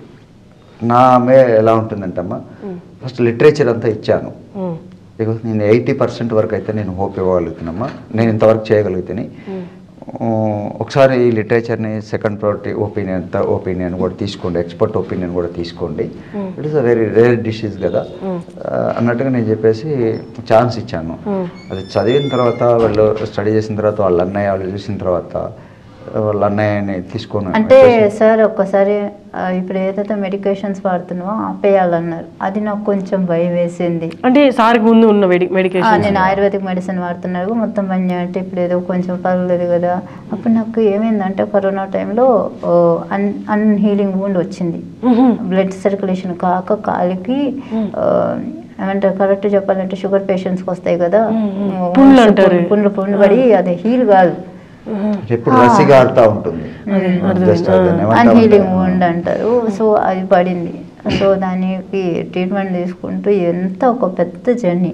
C: నా మే ఎలా ఉంటుందంటమ్మా ఫస్ట్ లిటరేచర్ అంతా ఇచ్చాను బికాస్ నేను ఎయిటీ పర్సెంట్ వరకు అయితే నేను హోప్ ఇవ్వగలుగుతున్నామ్మా నేను ఇంతవరకు చేయగలుగుతాను ఆ, ఒకసారి ఈ లిటరేచర్ని సెకండ్ ప్రయారిటీ ఒపీనియన్ ఒపీనియన్ కూడా తీసుకోండి ఎక్స్పర్ట్ ఒపీనియన్ కూడా తీసుకోండి it is a very rare disease కదా ఆ, అన్నట్టుగా నేను చెప్పేసి ఛాన్స్ ఇచ్చాను అది చదివిన తర్వాత వాళ్ళు స్టడీ చేసిన తర్వాత వాళ్ళ అన్నయ్య వాళ్ళు చూసిన తర్వాత ఆ, వాళ్ళ అన్నయ్యని తీసుకొని
D: అంటే సార్ ఒక్కసారి ఆ, ఇప్పుడు ఏదైతే మెడికేషన్స్ వాడుతున్నావో ఆపేయాలన్నారు అది నాకు కొంచెం భయం వేసింది
B: అంటే సార్కి ముందు ఉన్న మెడి
D: ఆ,
B: మెడికేషన్
D: నేను ఆయుర్వేదిక్ మెడిసిన్ వాడుతున్నాను మొత్తం పని అంటే ఇప్పుడు ఏదో కొంచెం పర్వాలేదు కదా అప్పుడు నాకు ఏమైందంటే కరోనా టైంలో అన్ అన్హీలింగ్ వూండ్ వచ్చింది బ్లడ్ సర్క్యులేషన్ కాక కాలికి ఆ, ఏమంటారు కరెక్ట్ చెప్పాలంటే షుగర్ పేషెంట్స్కి వస్తాయి కదా
B: పుండ్లు అంటారు.
D: పుండ్లు పుండ్లు పడి అది హీల్ కాదు
C: ఎప్పుడు రసిగా ఆడుతూ ఉంటుంది Just అదని ఏమంటాం
D: అన్హీలింగ్
C: అంటే,
D: వూండ్ అంటారు సో అది పడింది సో దానికి ట్రీట్మెంట్ తీసుకుంటూ ఎంత ఒక పెద్ద జర్నీ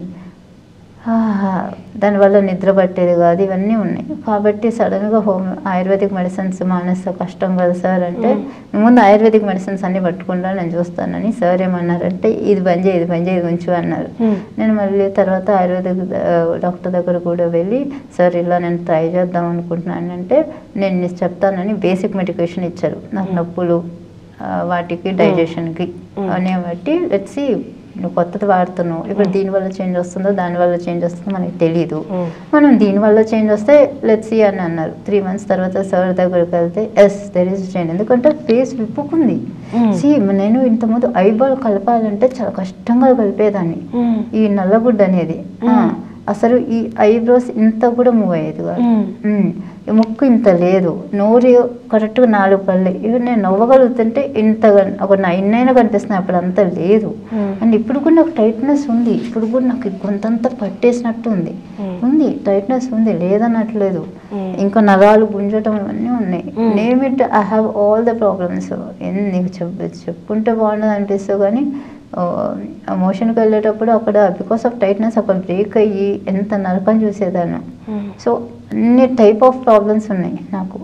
D: దానివల్ల నిద్ర పట్టేది కాదు ఇవన్నీ ఉన్నాయి కాబట్టి సడన్గా హోమ్ ఆయుర్వేదిక్ మెడిసిన్స్ మానేస్తే కష్టం కదా సార్ అంటే ముందు ఆయుర్వేదిక్ మెడిసిన్స్ అన్ని పట్టుకుంటా నేను చూస్తానని సార్ ఏమన్నారంటే ఇది బంద్ చేయి ఇది బంద్ చేయి ఇది ఉంచు అన్నారు నేను మళ్ళీ తర్వాత ఆయుర్వేదిక్ ద- డాక్టర్ దగ్గర కూడా వెళ్ళి సార్ ఇలా నేను ట్రై చేద్దాం అనుకుంటున్నాను అంటే నేను నీకు చెప్తానని బేసిక్ మెడికేషన్ ఇచ్చారు నాకు నొప్పులు ఆ, వాటికి డైజెషన్కి అనే బట్టి లెట్సి నువ్వు కొత్తది వాడుతున్నావు ఇప్పుడు దీనివల్ల చేంజ్ వస్తుందో దానివల్ల చేంజ్ వస్తుందో మనకి తెలియదు మనం దీనివల్ల చేంజ్ వస్తే లెట్సి అని అన్నారు త్రీ మంత్స్ తర్వాత సార్ దగ్గరికి వెళ్తే ఎస్ దెర్ ఇస్ చేంజ్ ఎందుకంటే ఫేస్ విప్పుకుంది సి నేను ఇంతకుముందు ఐబాల్ కలపాలంటే చాలా కష్టంగా కలిపేదాన్ని ఈ నల్లగుడ్డ అనేది ఆ, అసలు ఈ ఐబ్రోస్ ఇంత కూడా మూవ్ అయ్యేది కాదు ఉమ్. ఈ ముక్కు ఇంత లేదు నోరు కరెక్ట్గా నాలుగు పళ్ళు ఇవి నేను నవ్వగలుగుతుంటే ఇంత కన్- ఒక నైన్ అయినా కనిపిస్తున్నాయి అప్పుడు అంత లేదు అండ్ ఇప్పుడు కూడా నాకు టైట్నెస్ ఉంది ఇప్పుడు కూడా నాకు ఈ గొంతంతా పట్టేసినట్టు ఉంది ఉంది టైట్నెస్ ఉంది లేదన్నట్లేదు ఇంకా నరాలు గుంజటం ఇవన్నీ ఉన్నాయి name it I have all the problems నీకు చెప్పు చెప్పుకుంటే బాగుండదు అనిపిస్తుంది కానీ మోషన్కి వెళ్ళేటప్పుడు అక్కడ బికాస్ ఆఫ్ టైట్నెస్ అక్కడ బ్రేక్ అయ్యి ఎంత నరకం చూసేదాన్ని సో అన్ని టైప్ ఆఫ్ ప్రాబ్లమ్స్ ఉన్నాయి నాకు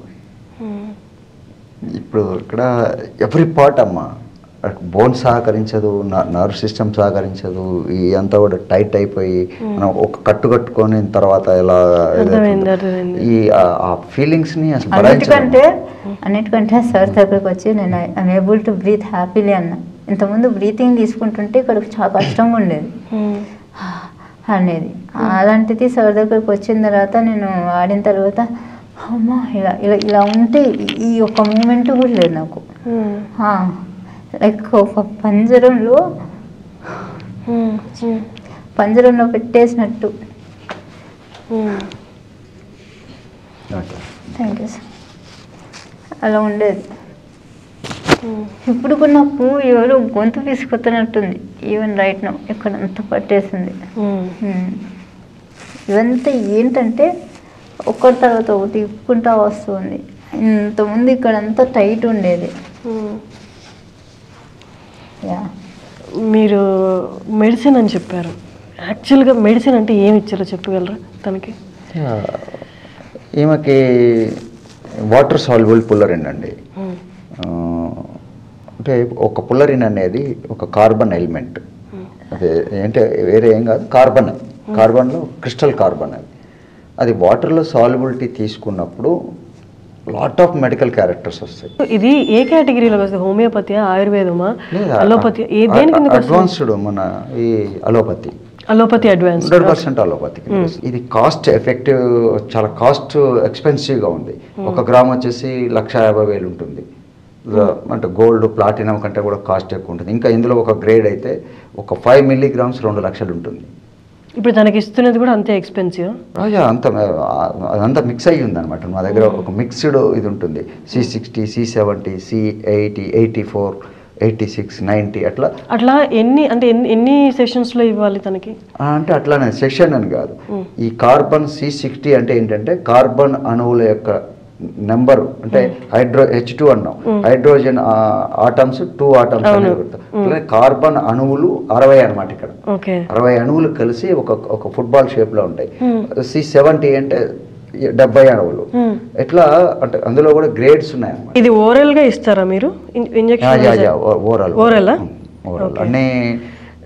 C: ఇప్పుడు ఇక్కడ ఎవ్రీ పార్ట్ అమ్మా బోన్ సహకరించదు నర్వ్ సిస్టమ్ సహకరించదు ఈ అంతా కూడా టైట్ అయిపోయి మనం ఒక కట్టు కట్టుకొని తర్వాత ఎలా
B: అర్థమైంది, అర్థమైంది.
C: ఈ ఆ- ఆ ఫీలింగ్స్ ని అసలు
D: అన్నిటికంటే
C: భరించలేము.
D: అన్నిటికంటే సార్ దగ్గరకు వచ్చి నేను I'm able to breathe happily అన్న ఇంతకుముందు బ్రీతింగ్ తీసుకుంటుంటే ఇక్కడ చాలా కష్టంగా ఉండేది అనేది అలాంటిది సార్ దగ్గరకు వచ్చిన తర్వాత నేను ఆడిన తర్వాత అమ్మా ఇలా ఇలా ఇలా ఉంటే ఈ- ఈ ఒక్క మూమెంట్ కూడా లేదు నాకు లైక్ ఒక పంజరంలో పంజరంలో పెట్టేసినట్టు
C: ఓకే.
D: థ్యాంక్ యూ సార్ అలా ఉండేది ఇప్పుడు కూడా నాకు ఎవరో గొంతు తీసుకొస్తున్నట్టుంది ఈవెన్ రైట్ నో ఇక్కడ అంతా పట్టేసింది Hmm. ఇవంతా ఏంటంటే ఒక్కటి తర్వాత ఒకటి ఇప్పుకుంటా వస్తుంది ఇంతకుముందు ఇక్కడ అంతా టైట్ ఉండేది యా
B: మీరు మెడిసిన్ అని చెప్పారు యాక్చువల్గా మెడిసిన్ అంటే ఏమి ఇచ్చారో చెప్పగలరా తనకి
C: యా. ఈమెకి వాటర్ సాల్యుబుల్ పుల్లరిన్ అండి ఆ, అంటే ఒక పుల్లరిన్ అనేది ఒక కార్బన్ ఎలిమెంట్ అదే అంటే వేరే ఏం కాదు కార్బన్ కార్బన్లో క్రిస్టల్ కార్బన్ అది అది వాటర్లో సాల్యుబిలిటీ తీసుకున్నప్పుడు లాట్ ఆఫ్ మెడికల్ క్యారెక్టర్స్ వస్తాయి
B: ఇది ఏ కేటగిరీలోకి వస్తుంది హోమియోపతియా ఆయుర్వేదమా అలోపతి ఏ దేని కింద
C: అడ్వాన్స్డ్ మన ఈ allopathy
B: allopathy advance
C: hundred percent allopathy ఇది కాస్ట్ ఎఫెక్టివ్ చాలా కాస్ట్ ఎక్స్పెన్సివ్గా ఉంది ఒక గ్రామ్ వచ్చేసి లక్ష యాభై వేలు ఉంటుంది అంటే గోల్డ్ ప్లాటినం కంటే కూడా కాస్ట్ ఎక్కువ ఉంటుంది ఇంకా ఇందులో ఒక గ్రేడ్ అయితే ఒక ఫైవ్ మిల్లీగ్రామ్స్ రెండు లక్షలు ఉంటుంది
B: ఇప్పుడు తనకి ఇస్తున్నది కూడా అంతే ఎక్స్పెన్సివ్
C: రాజా అంత అదంతా మిక్స్ అయ్యి ఉందన్నమాట మా దగ్గర ఒక మిక్స్డ్ ఇది ఉంటుంది C sixty C seventy C eighty eighty four eighty six ninety అట్లా
B: అట్లా ఎన్ని అంటే ఎన్ని ఎన్ని సెషన్స్లో ఇవ్వాలి తనకి
C: ఆ, అంటే అట్లానే సెక్షన్ అని కాదు ఈ కార్బన్ సి సిక్స్టీ అంటే ఏంటంటే కార్బన్ అణువుల యొక్క నెంబర్ అంటే హైడ్రో హెచ్ టూ అన్నాం హైడ్రోజన్ ఆటమ్స్ టూ ఆటమ్స్ అనేవి గుర్తు. అట్లనే కార్బన్ అణువులు అరవై అన్నమాట ఇక్కడ
B: ఓకే
C: అరవై అణువులు కలిసి ఒక ఒక ఫుట్బాల్ షేప్ లో ఉంటాయి సి సెవెంటీ అంటే డెబ్బై అణువులు ఎట్లా అంటే అందులో కూడా గ్రేడ్స్ ఉన్నాయి అన్నమాట
B: ఇది ఓరల్ గా ఇస్తారా మీరు ఇంజెక్షన్
C: ఓవరాల్
B: Oral ఆ?
C: ఓవరాల్ అన్ని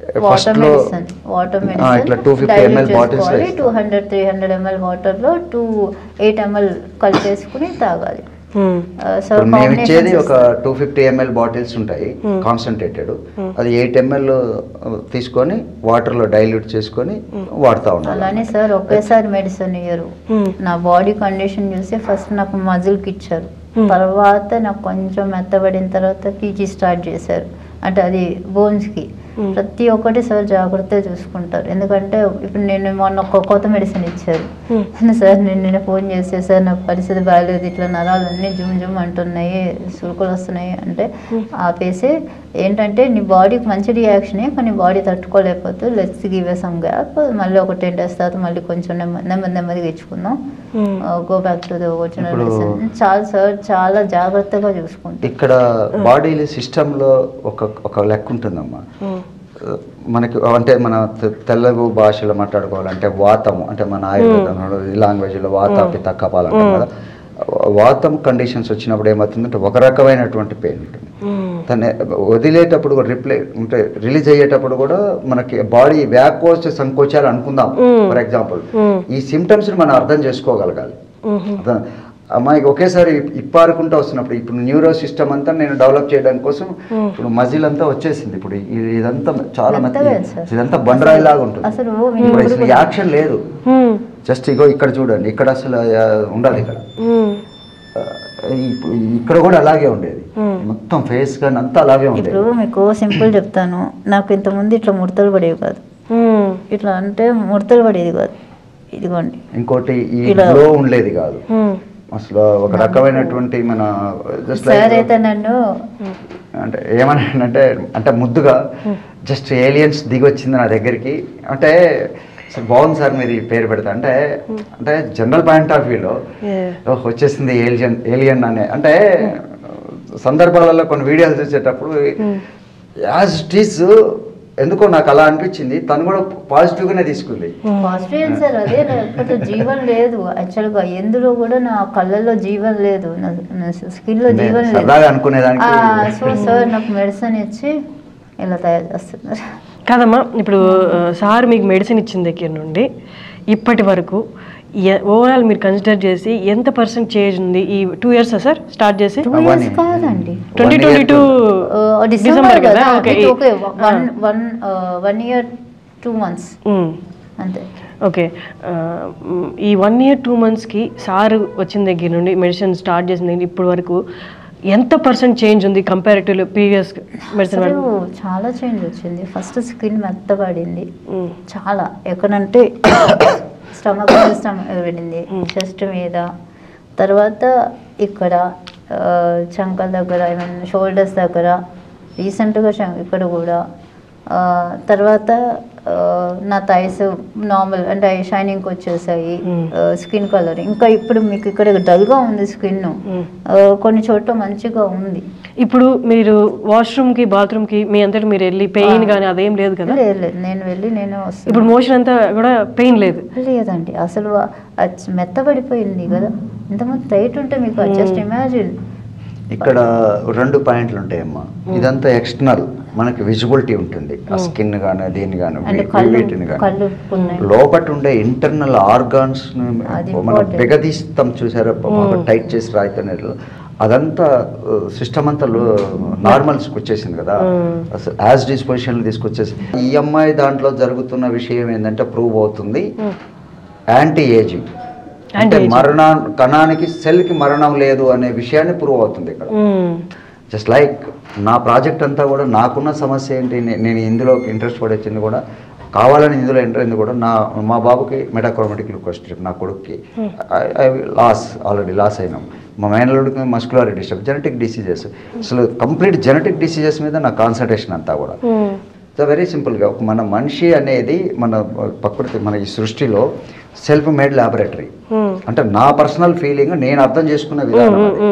C: ఫస్ట్
D: వాటర్
C: లో
D: మెడిసిన్ వాటర్
C: ఆ, ఇట్లా 250 ml bottles లో
D: two hundred three hundred ML వాటర్లో టూ ఎయిట్ ఎంఎల్ కలిపేసుకుని తాగాలి
B: మ్మ్.
D: సో
C: ఇప్పుడు మేము ఇచ్చేది ఒక టూ ఫిఫ్టీ ఎంఎల్ బాటిల్స్ ఉంటాయి కాన్సన్ట్రేటెడ్ అది ఎయిట్ ఎంఎల్ తీసుకొని వాటర్ లో డైల్యూట్ చేసుకొని వాడుతూ ఉండాలి
D: అలానే సార్ ఒకేసారి మెడిసిన్ ఇయ్యరు నా బాడీ కండిషన్ చూసి ఫస్ట్ నాకు మజిల్కి ఇచ్చారు తర్వాత నాకు కొంచెం మెత్తబడిన తర్వాత పీజీ స్టార్ట్ చేశారు అంటే అది బోన్స్కి ప్రతి ఒక్కటి సార్ జాగ్రత్తగా చూసుకుంటారు ఎందుకంటే ఇప్పుడు నేను మొన్న ఒక కొత్త మెడిసిన్ ఇచ్చారు సార్ నేను నిన్న ఫోన్ చేస్తే సార్ నాకు పరిస్థితి బాగాలేదు ఇట్లా నరాలు అన్నీ జుమ్ జుమ్ అంటున్నాయి సురుకులు వస్తున్నాయి అంటే ఆపేసి ఏంటంటే నీ బాడీకి మంచి రియాక్షనే కానీ బాడీ తట్టుకోలేకపోతే let's give a some gap మళ్ళీ ఒక టెన్ డేస్ తర్వాత మళ్ళీ కొంచెం నెమ్మది నెమ్మది నెమ్మదిగా ఇచ్చుకుందాం go back to the original
C: ఇప్పుడు-
D: మెడిసిన్ చాలా సార్ చాలా జాగ్రత్తగా చూసుకుంటాం
C: ఇక్కడ బాడీ సిస్టంలో ఒక ఒక లెక్క ఉంటుందమ్మా మనకి అంటే మన తె- తెలుగు భాషలో మాట్లాడుకోవాలంటే వాతము అంటే మన ఆయుర్వేదంలో ఈ లాంగ్వేజ్లో వాత పిత్త కపాలు అంటాం కదా వాతం కండిషన్స్ వచ్చినప్పుడు ఏమవుతుందంటే ఒక రకమైనటువంటి పెయిన్ ఉంటుంది తను వదిలేటప్పుడు కూడా రిప్లై అంటే రిలీజ్ అయ్యేటప్పుడు కూడా మనకి బాడీ వ్యాకోచ సంకోచాలు అనుకుందాం ఫర్ ఎగ్జాంపుల్ ఈ సిమ్టమ్స్ మనం అర్థం చేసుకోగలగాలి అర్థం- అమ్మాయికి ఒకేసారి ఇప్పారుకుంటూ వస్తున్నప్పుడు ఇప్పుడు న్యూరో సిస్టమ్ అంతా నేను డెవలప్ చేయడం కోసం ఇప్పుడు మజిల్ అంతా వచ్చేసింది ఇప్పుడు ఇ- ఇదంతా చాలా
D: మెత్తగా
C: మెత్త
D: ఉంది సార్.
C: ఇదంతా బండరాయి లాగా ఉంటుంది
D: అసలు
C: ఇప్పుడు అసలు యాక్షన్ లేదు జస్ట్ ఇగో ఇక్కడ చూడండి ఇక్కడ అసలు ఆ, ఉండదు ఇక్కడ ఆ, ఇప్పుడు ఇక్కడ కూడా అలాగే ఉండేది మొత్తం ఫేస్ కానీ అంతా అలాగే ఉండేది
D: ఇప్పుడు మీకు సింపుల్ చెప్తాను నాకు ఇంతకుముందు ఇట్లా ముడతలు పడేవి కాదు ఇట్లా అంటే ముడతలు పడేది కాదు ఇదిగోండి
C: ఇంకోటి ఈ
D: ఇలా-
C: గ్లో ఉండేది కాదు అసలు ఒక రకమైనటువంటి మన జస్ట్
D: సార్
C: లైక్
D: అయితే నన్ను
C: అంటే ఏమన్నానంటే అంటే ముద్దుగా జస్ట్ ఏలియన్స్ దిగి వచ్చింది నా దగ్గరికి అంటే సార్ బాగుంది సార్ మీరు ఈ పేరు పెడతా అంటే అంటే జనరల్ పాయింట్ ఆఫ్ వ్యూలో
B: Yeah.
C: వచ్చేసింది ఏలియన్ ఏలియన్ అనే అంటే సందర్భాలలో కొన్ని వీడియోలు చూసేటప్పుడు యాజ్ ఇట్ ఈస్ ఎందుకో నాకు అలా అనిపించింది తను కూడా పాజిటివ్గానే తీసుకుంది
D: పాజిటివ్ సార్ అదే లేకపోతే జీవం లేదు యాక్చువల్గా ఎందులో కూడా నా కళ్ళల్లో జీవం లేదు నా స్కిన్ లో
C: అంటే
D: జీవం లేదు
C: సరదాగా అనుకునేదానికి
D: ఆ, సో సార్ నాకు మెడిసిన్ ఇచ్చి ఇలా తయారు చేస్తున్నారు
B: కాదమ్మా ఇప్పుడు ఆ, సార్ మీకు మెడిసిన్ ఇచ్చిన దగ్గర నుండి ఇప్పటి వరకు ఓవరాల్ మీరు కన్సిడర్ చేసి ఎంత పర్సెంట్ చేంజ్ ఉంది ఈ టూ ఇయర్స్ సార్ స్టార్ట్ చేసి
D: టూ
C: One
D: ఇయర్స్
C: year.
D: కాదండి
B: ట్వంటీ ట్వంటీ టూ
D: డిసెంబర్ కదా
B: okay
D: okay one one one year two months అంతే
B: ఓకే ఆ, మ్, ఈ వన్ ఇయర్ టూ మంత్స్కి సార్ వచ్చిన దగ్గర నుండి మెడిసిన్ స్టార్ట్ చేసిన దగ్గర ఇప్పటి వరకు ఎంత పర్సెంట్ చేంజ్ ఉంది కంపారిటివ్ ప్రీవియస్ మెడిసిన్
D: అసలు చాలా చేంజ్ వచ్చింది ఫస్ట్ స్కిన్ మెత్తబడింది చాలా ఎక్కడంటే స్టమక్ స్టమక్ పడింది చెస్ట్ మీద తర్వాత ఇక్కడ ఆ, చంకల దగ్గర ఏమైనా షోల్డర్స్ దగ్గర రీసెంట్గా ఇక్కడ కూడా ఆ, తర్వాత ఆ, నా థైస్ నార్మల్ అంటే షైనింగ్ వచ్చేసాయి స్కిన్ కలర్ ఇంకా ఇప్పుడు మీకు ఇక్కడ డల్గా ఉంది స్కిన్ కొన్ని చోట్ల మంచిగా ఉంది
B: ఇప్పుడు మీరు వాష్రూమ్కి బాత్రూమ్కి మీ అంతటి మీరు వెళ్ళి పెయిన్ కానీ అదేం లేదు కదా
D: లేదు లేదు నేను వెళ్ళి నేను వస్తాను
B: ఇప్పుడు మోషన్ అంతా కూడా పెయిన్ లేదు
D: లేదండి అసలు అది మెత్తబడిపోయింది కదా ఇంతకుముందు టైట్ ఉంటే మీకు జస్ట్ ఇమాజిన్
C: ఇక్కడ రెండు పాయింట్లు ఉంటాయమ్మా ఇదంతా ఎక్స్టర్నల్ మనకి విజిబిలిటీ ఉంటుంది ఆ స్కిన్ కానీ దేని కానీ
D: అంటే కళ్ళు
C: వీటిని
D: కళ్ళు
C: కానీ
D: ఉన్నాయి
C: లోపట ఉండే ఇంటర్నల్ ఆర్గాన్స్
D: అది
C: మనం
D: important.
C: బిగదీస్తాం చూసారా టైట్ చేసి రాయితనే అదంతా సిస్టమ్ అంతా నార్మల్స్కి వచ్చేసింది కదా అసలు యాజ్ డిస్పోజిషన్ తీసుకొచ్చేసి ఈ అమ్మాయి దాంట్లో జరుగుతున్న విషయం ఏంటంటే ప్రూవ్ అవుతుంది యాంటీ ఏజింగ్ అంటే
B: Anti-aging.
C: మరణ కణానికి సెల్కి మరణం లేదు అనే విషయాన్ని ప్రూవ్ అవుతుంది ఇక్కడ
B: మ్మ్.
C: జస్ట్ లైక్ నా ప్రాజెక్ట్ అంతా కూడా నాకున్న సమస్య ఏంటి నే- నేను ఇందులో ఇంట్రెస్ట్ పడి వచ్చింది కూడా కావాలని ఇందులో ఎంటర్ అయింది కూడా నా మా బాబుకి మెటాక్రోమెటిక్ రిక్వెస్ట్ నా కొడుక్కి ఐ లాస్ ఆల్రెడీ లాస్ అయినాం మా మేనలుడికి మస్కులర్ డిస్టర్బ్ జెనెటిక్ డిసీజెస్ అసలు కంప్లీట్ జెనెటిక్ డిసీజెస్ మీద నా కాన్సన్ట్రేషన్ అంతా కూడా సో వెరీ సింపుల్గా ఒక మన మనిషి అనేది మన ప్రకృతి మన ఈ సృష్టిలో సెల్ఫ్ మేడ్ ల్యాబొరేటరీ అంటే నా పర్సనల్ ఫీలింగ్ నేను అర్థం చేసుకున్న విధానం అది.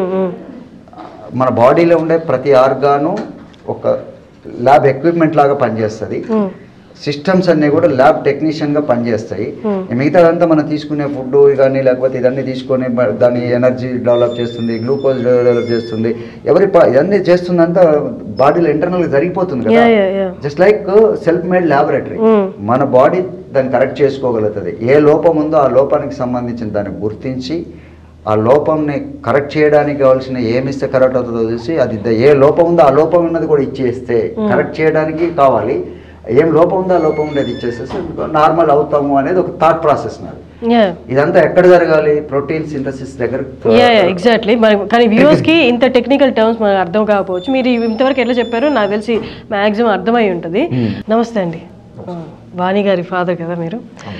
C: మన బాడీలో ఉండే ప్రతి ఆర్గాను ఒక ల్యాబ్ ఎక్విప్మెంట్ లాగా పనిచేస్తుంది సిస్టమ్స్ అన్నీ కూడా ల్యాబ్ టెక్నీషియన్గా పనిచేస్తాయి మిగతాదంతా మనం తీసుకునే ఫుడ్ కానీ లేకపోతే ఇదన్నీ తీసుకొని బ- దాని ఎనర్జీ డెవలప్ చేస్తుంది గ్లూకోజ్ డెవలప్ చేస్తుంది ఎవరి ప- ఇవన్నీ చేస్తుందంతా బాడీలో ఇంటర్నల్గా జరిగిపోతుంది కదా
B: Yeah, yeah, yeah.
C: Just like self made laboratory మన బాడీ దాన్ని కరెక్ట్ చేసుకోగలుగుతుంది ఏ లోపం ఉందో ఆ లోపానికి సంబంధించిన దాన్ని గుర్తించి ఆ లోపంని కరెక్ట్ చేయడానికి కావాల్సిన ఏమి ఇస్తే కరెక్ట్ అవుతుందో చూసి అది ద- ఏ లోపం ఉందో ఆ లోపం ఉన్నది కూడా ఇచ్చేస్తే కరెక్ట్ చేయడానికి కావాలి ఏం లోపం ఉందో ఆ లోపం ఉండేది ఇచ్చేసేసి నార్మల్ అవుతాము అనేది ఒక థాట్ ప్రాసెస్ నాది
B: యా
C: ఇదంతా ఎక్కడ జరగాలి ప్రోటీన్ సింథసిస్ దగ్గర
B: యా ఎగ్జాక్ట్లీ మరి కానీ వ్యూవర్స్ కి ఇంత టెక్నికల్ టర్మ్స్ మనకు అర్థం కాకపోవచ్చు మీరు ఇంతవరకు ఎట్లా చెప్పారో నాకు తెలిసి మాక్సిమం అర్థమై ఉంటుంది నమస్తే అండి ఆ, వాణి గారి ఫాదర్ కదా మీరు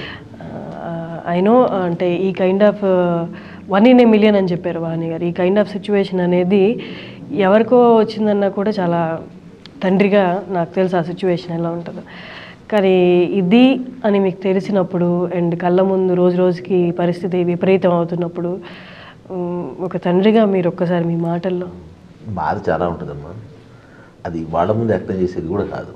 B: ఐ నో అంటే ఈ kind of one in a million అని చెప్పారు వాణి గారు ఈ కైండ్ ఆఫ్ సిచ్యువేషన్ అనేది ఎవరికో వచ్చిందన్నా కూడా చాలా తండ్రిగా నాకు తెలుసు ఆ సిచ్యువేషన్ ఎలా ఉంటుందో కానీ ఇది అని మీకు తెలిసినప్పుడు అండ్ కళ్ళ ముందు రోజు రోజుకి పరిస్థితి విపరీతం అవుతున్నప్పుడు ఉమ్, ఒక తండ్రిగా మీరు ఒక్కసారి మీ మాటల్లో
E: బాధ చాలా ఉంటుందమ్మా అది వాళ్ళ ముందు వ్యక్తం చేసేది కూడా కాదు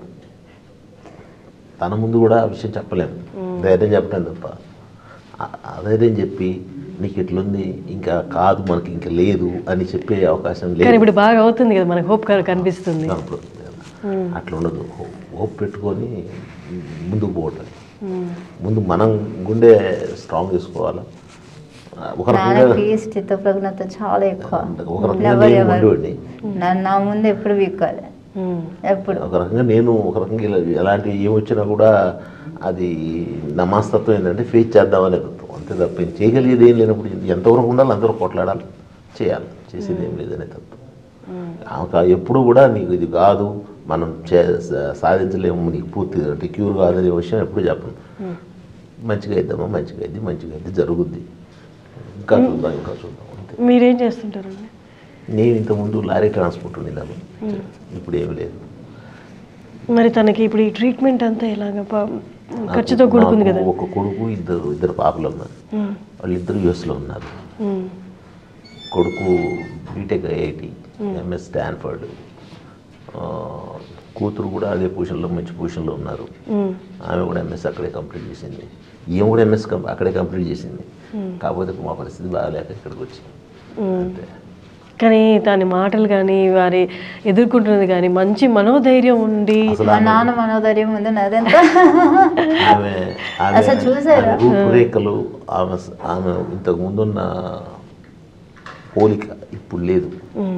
E: తన ముందు కూడా ఆ విషయం చెప్పలేము ధైర్యం చెప్పలేం తప్ప ఆ- ఆ ధైర్యం చెప్పి నీకు ఇట్లుంది ఇంకా కాదు మనకి ఇంకా లేదు అని చెప్పే అవకాశం
B: కానీ
E: లేదు
B: ఇప్పుడు బాగా అవుతుంది కదా మనకు హోప్ కనిపిస్తుంది
E: అప్పుడు అట్లా ఉండదు హోప్ పెట్టుకొని ముందుకు పోవటం ముందు మనం గుండె స్ట్రాంగ్ చేసుకోవాలి ఒక రకంగా
D: నాన్నకి స్థితప్రజ్ఞత చాలా ఎక్కువ
E: ఒక రకంగా
D: ఎవరు
E: నేను
D: ఎవరు
E: ఉండేవాడిని
D: నన్ను నా ముందు ఎప్పుడు వీక్కాలి
B: ఉమ్,
D: ఎప్పుడు
E: ఒక రకంగా నేను ఒక రకంగా ఇలా ఎలాంటి ఏమొచ్చినా కూడా అది నా మనస్తత్వం ఏంటంటే ఫేస్ చేద్దామనే తత్వం అంతే తప్ప ఏం చేయగలిగేది ఏం లేనప్పుడు ఎంతవరకు ఉండాలి అంతవరకు కొట్లాడాలి చేయాలి చేసేది ఏం లేదనే తత్వం ఆమెకు ఎప్పుడు కూడా నీకు ఇది కాదు మనం చే సా- సాధించలేము నీకు పూర్తి అంటే క్యూర్ కాదనే విషయం ఎప్పుడు చెప్పను మంచిగా ఇద్దామా మంచిగా అయింది మంచిగా అయింది జరుగుద్ది ఇంకా చూద్దాం ఇంకా చూద్దాం అంతే
B: మీరేం చేస్తుంటారండి
E: నేను ఇంతకుముందు లారీ ట్రాన్స్పోర్ట్ ఉండేదాము ఇప్పుడు ఏమి లేదు
B: మరి తనకి ఇప్పుడు ఈ ట్రీట్మెంట్ అంతా ఎలాగ పా- ఖర్చుతో కూడుకుంది
E: నాకు
B: కదా
E: ఒక కొడుకు ఇద్దరు ఇద్దరు పాపలు ఉన్నారు
B: ఉమ్,
E: వాళ్ళిద్దరు యుఎస్లో ఉన్నారు
B: ఉమ్,
E: కొడుకు బీటెక్ ఐఐటి ఎంఎస్ స్టాన్ఫర్డ్ ఆ, కూతురు కూడా అదే పొజిషన్లో మంచి పొజిషన్లో ఉన్నారు
B: ఉమ్,
E: ఆమె కూడా ఎంఎస్ అక్కడే కంప్లీట్ చేసింది ఈమె కూడా ఎంఎస్ అక్కడే కంప్లీట్ చేసింది కాకపోతే మా పరిస్థితి బాగాలేక ఇక్కడికి వచ్చింది
B: ఉమ్.
E: అంతే
B: కానీ దాని మాటలు కానీ వారి ఎదుర్కొంటున్నది కానీ మంచి మనోధైర్యం ఉండి
E: అసలు
D: మా
E: ఆమె-
D: నాన్న మనోధైర్యం ఉంది నాదెంత
E: ఆమె ఆమె
D: అసలు చూసారా?
E: ఆమె రూపురేఖలు ఆమె ఆమె ఇంతకు ముందున్న పోలిక ఇప్పుడు లేదు
B: ఉమ్,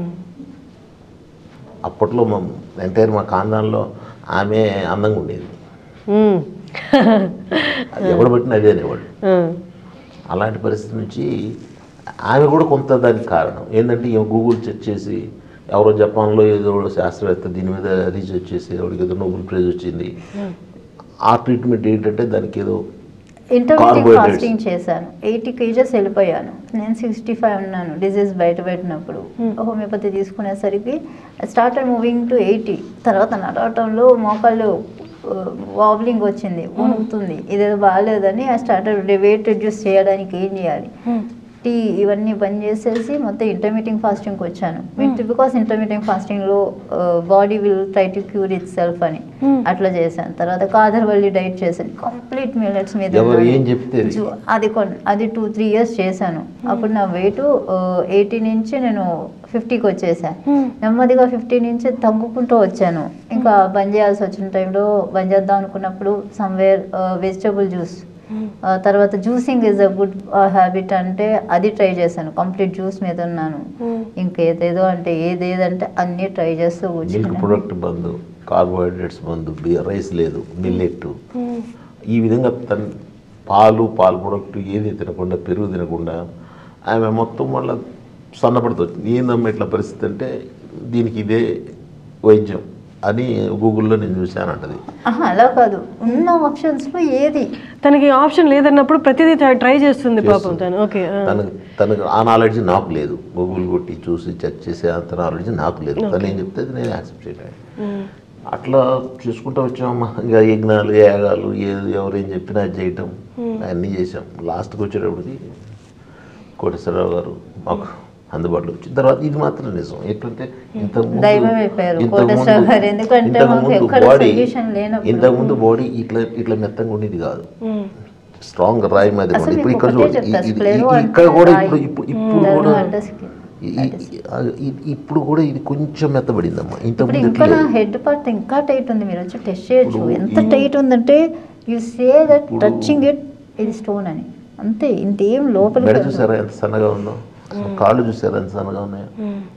E: అప్పట్లో మా ఎంటైర్ మా ఖాందాన్లో ఆమె అందంగా ఉండేది
B: ఉమ్,
E: అది ఎవడు పట్టిన అదే అనేవాడు
B: ఉమ్,
E: అలాంటి పరిస్థితి నుంచి ఆమె కూడా కొంత దానికి కారణం ఏంటంటే ఈమె గూగుల్ సెర్చ్ చేసి ఎవరో జపాన్లో ఏదో శాస్త్రవేత్త దీని మీద రీసెర్చ్ చేసి ఎవరికి ఏదో నోబెల్ ప్రైజ్ వచ్చింది ఆ ట్రీట్మెంట్ ఏంటంటే దానికి ఏదో
D: ఇంటర్మీడియట్
E: Carbohydrates.
D: ఫాస్టింగ్ చేశాను ఎయిటీ కేజెస్ వెళ్ళిపోయాను నేను సిక్స్టీ ఫైవ్ ఉన్నాను డిజీజ్ బయట పెట్టినప్పుడు హోమియోపతి తీసుకునేసరికి స్టార్టెడ్ మూవింగ్ టు ఎయిటీ తర్వాత నడవటంలో మోకాళ్ళు వాబ్లింగ్ వచ్చింది వణుకుతుంది ఇదేదో బాగాలేదని ఆ స్టార్టెడ్ వెయిట్ రిడ్యూస్ చేయడానికి ఏం చేయాలి టీ ఇవన్నీ బంద్ చేసేసి మొత్తం ఇంటర్మీడియట్ ఫాస్టింగ్కి వచ్చాను బికాస్ ఇంటర్మీడియట్ ఫాస్టింగ్లో body will try to cure itself అని అట్లా చేశాను తర్వాత కాదర్వల్లి డైట్ చేశాను కంప్లీట్ మిల్లెట్స్ మీద
E: ఎవరు
D: ఉన్నాను.
E: ఏం చెప్తే అది.
D: జు- అది కొన్ అది టూ త్రీ ఇయర్స్ చేశాను అప్పుడు నా వెయిట్ ఎయిటీ నుంచి నేను ఫిఫ్టీకి వచ్చేసాను నెమ్మదిగా ఫిఫ్టీ నుంచి తగ్గుకుంటూ వచ్చాను ఇంకా బంద్ చేయాల్సి వచ్చిన టైంలో బంద్ చేద్దాం అనుకున్నప్పుడు సమ్వేర్ వెజిటబుల్ జ్యూస్ తర్వాత juicing is a good habit అంటే అది ట్రై చేశాను కంప్లీట్ జ్యూస్ మీద ఉన్నాను ఇంకేదేదో అంటే ఏదేదంటే అన్నీ ట్రై చేస్తూ
E: మిల్క్
D: కూర్చున్నాను
E: ప్రొడక్ట్ బంద్ కార్బోహైడ్రేట్స్ బంద్ బి- రైస్ లేదు మిల్లెట్ ఈ విధంగా తన పాలు పాలు ప్రొడక్ట్ ఏది తినకుండా పెరుగు తినకుండా ఆమె మొత్తం వల్ల సన్నపడుతుంది ఏందమ్మా ఇట్లా పరిస్థితి అంటే దీనికి ఇదే వైద్యం అని గూగుల్లో నేను చూశానంటది
D: ఆహా, అలా కాదు ఉన్న ఆప్షన్స్లో ఏది
B: తనకి ఆప్షన్ లేదన్నప్పుడు ప్రతిదీ ట్రై చేస్తుంది పాపం తను ఓకే
E: తనకు తనకు ఆ నాలెడ్జ్ నాకు లేదు గూగుల్ కొట్టి చూసి చెక్ చేసే అంత నాలెడ్జ్ నాకు లేదు తను ఏం చెప్తే అది నేను యాక్సెప్ట్ చేయలేదు అట్లా చూసుకుంటూ వచ్చామమ్మా ఇంకా యజ్ఞాలు యాగాలు ఏది ఎవరేం చెప్పినా అది చేయటం అన్నీ చేసాం లాస్ట్కి వచ్చేటప్పటికి కోటేశ్వరరావు గారు మాకు అందుబాటులో వచ్చిన తర్వాత ఇది మాత్రం నిజం ఎట్లంటే ఇంతకుముందు
D: దైవం అయిపోయారు
E: ఇంతకుముందు-
D: కోటేశ్వర గారు. ఎందుకంటే మాకు
E: ఇంతకుముందు
D: ఎక్కడ
E: బాడీ
D: solution లేనప్పుడు.
E: ఇంతకుముందు బాడీ ఇట్లా ఇట్లా మెత్తంగా ఉండేది కాదు స్ట్రాంగ్ రాయి మీద
D: అసలు
E: ఉండేది ఇప్పుడు
D: మీకు
E: ఇక్కడ
D: ఒకటే
E: చూడండి
D: చెప్తా,
E: ఇది- ఇది-
D: స్క్లెరో
E: ఇది- ఇక్కడ
D: అంటే
E: కూడా
D: రాయి.
E: ఇప్పుడు ఇప్పుడు ఇప్పుడు
D: స్క్లెరో
E: కూడా
D: అంటే స్కి-
E: ఈ- ఈ- ఈ- ఇప్పుడు కూడా ఇది కొంచెం మెత్తబడిందమ్మా
D: ఇప్పుడు
E: ఇంతకుముందు
D: ఇంకా
E: ఇట్లా
D: నా హెడ్ పార్ట్ ఇంకా టైట్ ఉంది మీరు వచ్చి టెస్ట్ చేయొచ్చు
E: ఇప్పుడు
D: ఎంత
E: ఈ-
D: టైట్ ఉందంటే యు సే దట్
E: ఇప్పుడు-
D: టచింగ్ ఇట్ ఇది స్టోన్ అని అంతే ఇంతేం లోపలికి
E: మెడ
D: వెళ్ళదు.
E: చూసారా ఎంత సన్నగా ఉందో కాళ్ళు చూసారా ఎంత సన్నగా ఉన్నాయో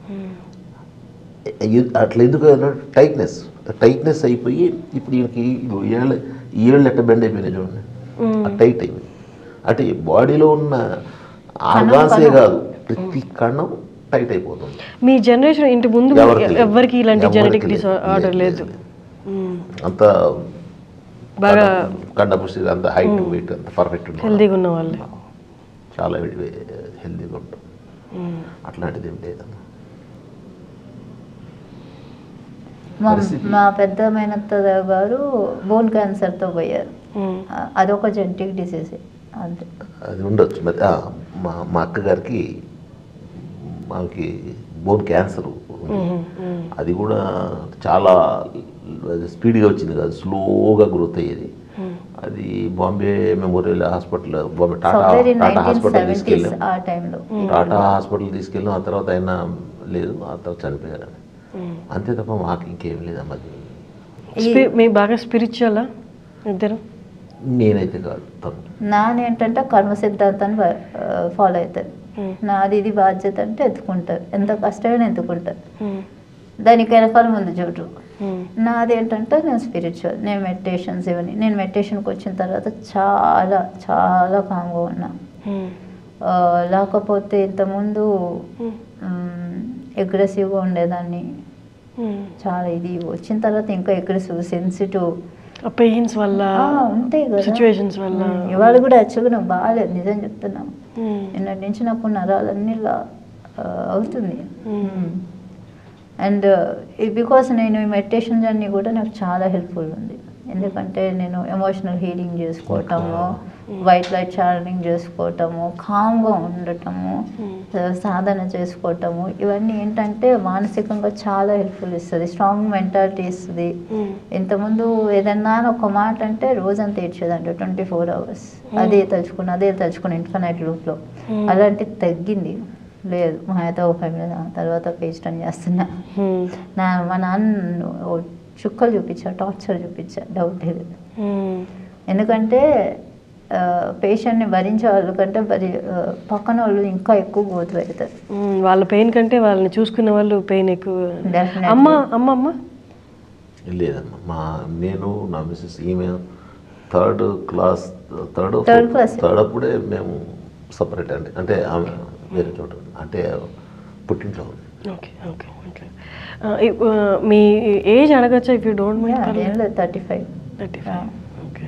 E: ఎ- అట్లా ఎందుకు టైట్నెస్ టైట్నెస్ అయిపోయి ఇప్పుడు ఈయనకి ఇగో ఏళ్ళ ఈ ఏళ్ళు ఎట్ట బెండ్ అయిపోయినాయి చూడండి టైట్ అయిపోయింది అంటే బాడీలో ఉన్న ఆర్గాన్సే
D: కణం.
E: కాదు ప్రతి కణం టైట్ అయిపోతుంది
B: మీ జనరేషన్ ఇంటి ముందు
E: ఎవరికి లేదు.
B: ఎవరికి ఇలాంటి
E: ఎవరికి
B: జెనెటిక్
E: లేదు.
B: డిసార్డర్
E: లేదు,
B: లేదు
E: లేదు.
B: మ్మ్.
E: అంత
B: బాగా
E: కండపుష్టి అంత హైట్ వెయిట్ అంత పర్ఫెక్ట్
B: హెల్దీగా ఉన్న వాళ్ళే
E: చాలా హెల్దీగా ఉంటాం అట్లాంటిది ఏం లేదమ్మా
D: మా
E: పరిస్థితి.
D: మా పెద్ద మేనత్త గారు బోన్ క్యాన్సర్తో పోయారు
B: మ్మ్.
D: ఆ, అదొక జెనటిక్ డిసీజ్ అంతే
E: అది ఉండొచ్చు మరి ఆ, మా మా అక్కగారికి మాకి బోన్ క్యాన్సర్ ఉంది
B: మ్మ్. మ్మ్.
E: అది కూడా చాలా స్పీడ్గా వచ్చింది కాదు స్లోగా గ్రోత్ అయ్యేది అది Bombay memorial hospital Bombay Tata
D: somewhere in
E: Tata
D: nineteen
E: hospital
D: seventies
E: తీసుకెళ్ళాం
D: ఆ టైంలో
E: టాటా హాస్పిటల్ తీసుకెళ్ళాం ఆ తర్వాత అయినా లేదు ఆ తర్వాత చనిపోయారు అంతే తప్ప మాకు ఇంకేం లేదమ్మా అది
B: స్పి- మీ బాగా స్పిరిచువలా ఇద్దరు
E: నేనైతే కాదు తను
D: నాన్న ఏంటంటే కర్మ సిద్ధాంతాన్ని ఫాలో అవుతారు
B: మ్మ్.
D: నాది ఇది బాధ్యత అంటే ఎత్తుకుంటారు ఎంత కష్టమైనా ఎత్తుకుంటారు
B: మ్మ్.
D: దానికి వెనకాల ముందు చూడరు
B: మ్మ్.
D: నాది ఏంటంటే నేను స్పిరిచువల్ నేను మెడిటేషన్స్ ఇవన్నీ నేను మెడిటేషన్కి వచ్చిన తర్వాత చాలా చాలా కామ్గా ఉన్నా
B: మ్మ్.
D: ఆ, లేకపోతే ఇంతకుముందు
B: మ్మ్.
D: అగ్రెసివ్గా ఉండేదాన్ని
B: మ్మ్.
D: చాలా ఇది వచ్చిన తర్వాత ఇంకా అగ్రెసివ్ సెన్సిటివ్
B: ఆ పెయిన్స్ వల్ల
D: ఉంటాయి కదా
B: సిచ్యువేషన్స్ వల్ల
D: ఉమ్, ఇవాళ కూడా యాక్చువల్గా నాకు బాగాలేదు నిజం చెప్తున్నా
B: మ్మ్.
D: నిన్నటి నుంచి నాకు నరాలన్నీ ఇలా ఆ, అవుతుంది
B: మ్మ్.
D: అండ్ బికాస్ నేను ఈ మెడిటేషన్ జర్నీ కూడా నాకు చాలా హెల్ప్ఫుల్ ఉంది ఎందుకంటే నేను ఎమోషనల్ హీలింగ్ చేసుకోవటము వైట్ లైట్ ఛానలింగ్ చేసుకోవటము కామ్గా ఉండటము సా- సాధన చేసుకోవటము ఇవన్నీ ఏంటంటే మానసికంగా చాలా హెల్ప్ఫుల్ ఇస్తుంది స్ట్రాంగ్ మెంటాలిటీ ఇస్తుంది
B: మ్మ్.
D: ఇంతకుముందు ఏదన్నా అని ఒక మాట అంటే రోజంతా ఏడ్చేదంట ట్వంటీ ఫోర్ అవర్స్ అదే తలుచుకుని అదే తలుచుకుని ఇన్ఫనైట్ లూప్లో
B: Hmm.
D: అలాంటిది తగ్గింది లేదు మా అయితే ఒక ఫైవ్ మినిట్స్ తర్వాత పేజ్ టర్న్ చేస్తున్నా
B: మ్మ్.
D: నా మా నాన్న ఓ చుక్కలు చూపించా టార్చర్ చూపించా డౌట్ లేదు
B: మ్మ్.
D: ఎందుకంటే పేషెంట్ని భరించే వాళ్ళ కంటే భరి ఆ, పక్కన వాళ్ళు ఇంకా ఎక్కువ గోతు పెడతారు
B: మ్మ్. వాళ్ళ పెయిన్ కంటే వాళ్ళని చూసుకునే వాళ్ళు పెయిన్ ఎక్కువ
D: Definitely.
B: అమ్మ అమ్మ అమ్మ
E: లేదమ్మా మా నేను నా మిస్సెస్ ఈమె third class third
D: Third class.
E: Third అప్పుడే మేము సపరేట్ అండి అంటే ఆమె వేరే చోట ఉంది. అంటే పుట్టింట్లో ఉంది
B: ఓకే ఓకే ఓకే ఆ, ఇ- ఆ, మీ ఏజ్ అడగచ్చా if you don't
D: Yeah,
B: mind
D: ఏం లేదు thirty five
B: thirty five okay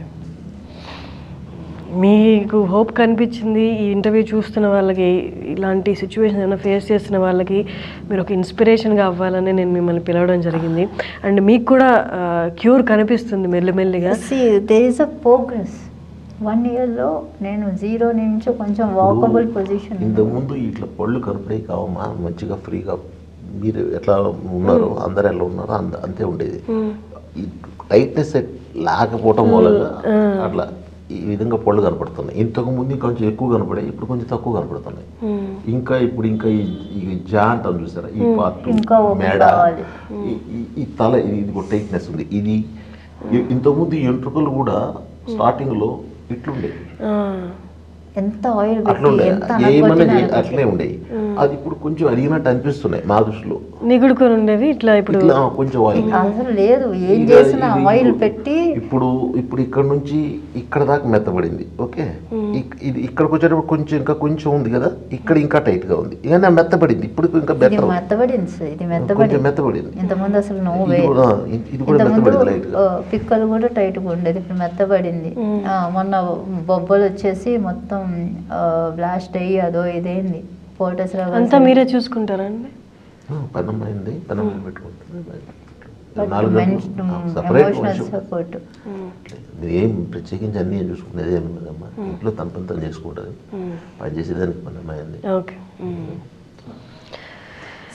B: మీకు హోప్ కనిపించింది ఈ ఇంటర్వ్యూ చూస్తున్న వాళ్ళకి ఇలాంటి సిచ్యువేషన్ ఏమైనా ఫేస్ చేస్తున్న వాళ్ళకి మీరు ఒక ఇన్స్పిరేషన్గా అవ్వాలని నేను మిమ్మల్ని పిలవడం జరిగింది అండ్ మీకు కూడా క్యూర్ కనిపిస్తుంది మెల్లిమెల్లిగా
D: see there is a progress one ఇయర్లో నేను జీరో నుంచి కొంచెం వాకబుల్ పొజిషన్
E: ఇంతకుముందు ఇట్లా పళ్ళు కనపడే కావమ్మా మంచిగా ఫ్రీగా మీరు ఎట్లా ఉన్నారు అందరు ఎలా ఉన్నారో అంత అంతే ఉండేది ఈ టైట్నెస్ లేకపోవటం మూలంగా అట్లా ఈ విధంగా పళ్ళు కనపడుతున్నాయి ఇంతకు ముందు కొంచెం ఎక్కువ కనపడాయి ఇప్పుడు కొంచెం తక్కువ కనపడుతున్నాయి ఇంకా ఇప్పుడు ఇంకా ఈ ఈ జా అంటాం చూసారా ఈ పార్ట్
D: ఇంకా open
E: మేడ
D: కావాలి.
E: ఈ- ఈ- ఈ తల ఇది ఇది టైట్నెస్ ఉంది ఇది ఇ- ఇంతకుముందు ఈ ఎంట్రుకలు కూడా స్టార్టింగ్ లో ఇట్లుండేవి
D: ఎంత ఆయిల్
E: అట్లా
D: పెట్టి
E: ఉండే
D: ఎంత
E: ఏమన్నా
D: అనకొచ్చినా
E: చే- అట్లే ఉండేవి అది ఇప్పుడు కొంచెం అరిగినట్టు అనిపిస్తున్నాయి మా దృష్టిలో
B: నిగుడుకొని ఉండేవి ఇట్లా ఇప్పుడు
E: ఇట్లా కొంచెం ఆయిల్
D: అసలు లేదు ఏం
E: ఇక
D: చేసినా
E: ఇది
D: ఆయిల్
E: ఇప్పుడు-
D: పెట్టి
E: ఇప్పుడు ఇప్పుడు ఇక్కడ నుంచి ఇక్కడ దాకా మెత్తబడింది ఓకే ఇక్- ఇది ఇక్కడికి వచ్చేటప్పుడు కొంచెం ఇంకా కొంచెం ఉంది కదా ఇక్కడ ఇంకా టైట్ గా ఉంది ఇక నా మెత్తబడింది ఇప్పుడు ఇంకా
D: ఇది
E: బెటర్
D: మెత్తబడింది సార్, ఇది
E: కొంచెం
D: మెత్తబడింది
E: మెత్తబడింది
D: ఇంతకుముందు అసలు నో
E: ఇది
D: వే
E: కూడా ఇది- ఇది కూడా
D: ఇంతకుముందు
E: మెత్తబడింది లైట్ గా
D: ఆ, పిక్కలు కూడా టైట్గా ఉండేది ఇప్పుడు మెత్తబడింది ఆ, మొన్న బొబ్బలు వచ్చేసి మొత్తం బ్లాస్ట్ అయ్యి అదో ఇదేంది పోటస్
B: అంతా మీరే చూసుకుంటారా అండి
E: పనమ్మైంది పనమ్మాయి పెట్టుకుంటుంది
D: బట్
E: నాలుగు
D: మంచి
E: సపరేట్
D: ఎమోషనల్ సపోర్ట్
E: ఏం ప్రత్యేకించి అన్ని ఏం చూసుకునేది ఏమి లేదమ్మా ఇంట్లో తన పని తను చేసుకుంటుంది పని చేసేదానికి పని అమ్మాయింది
B: ఓకే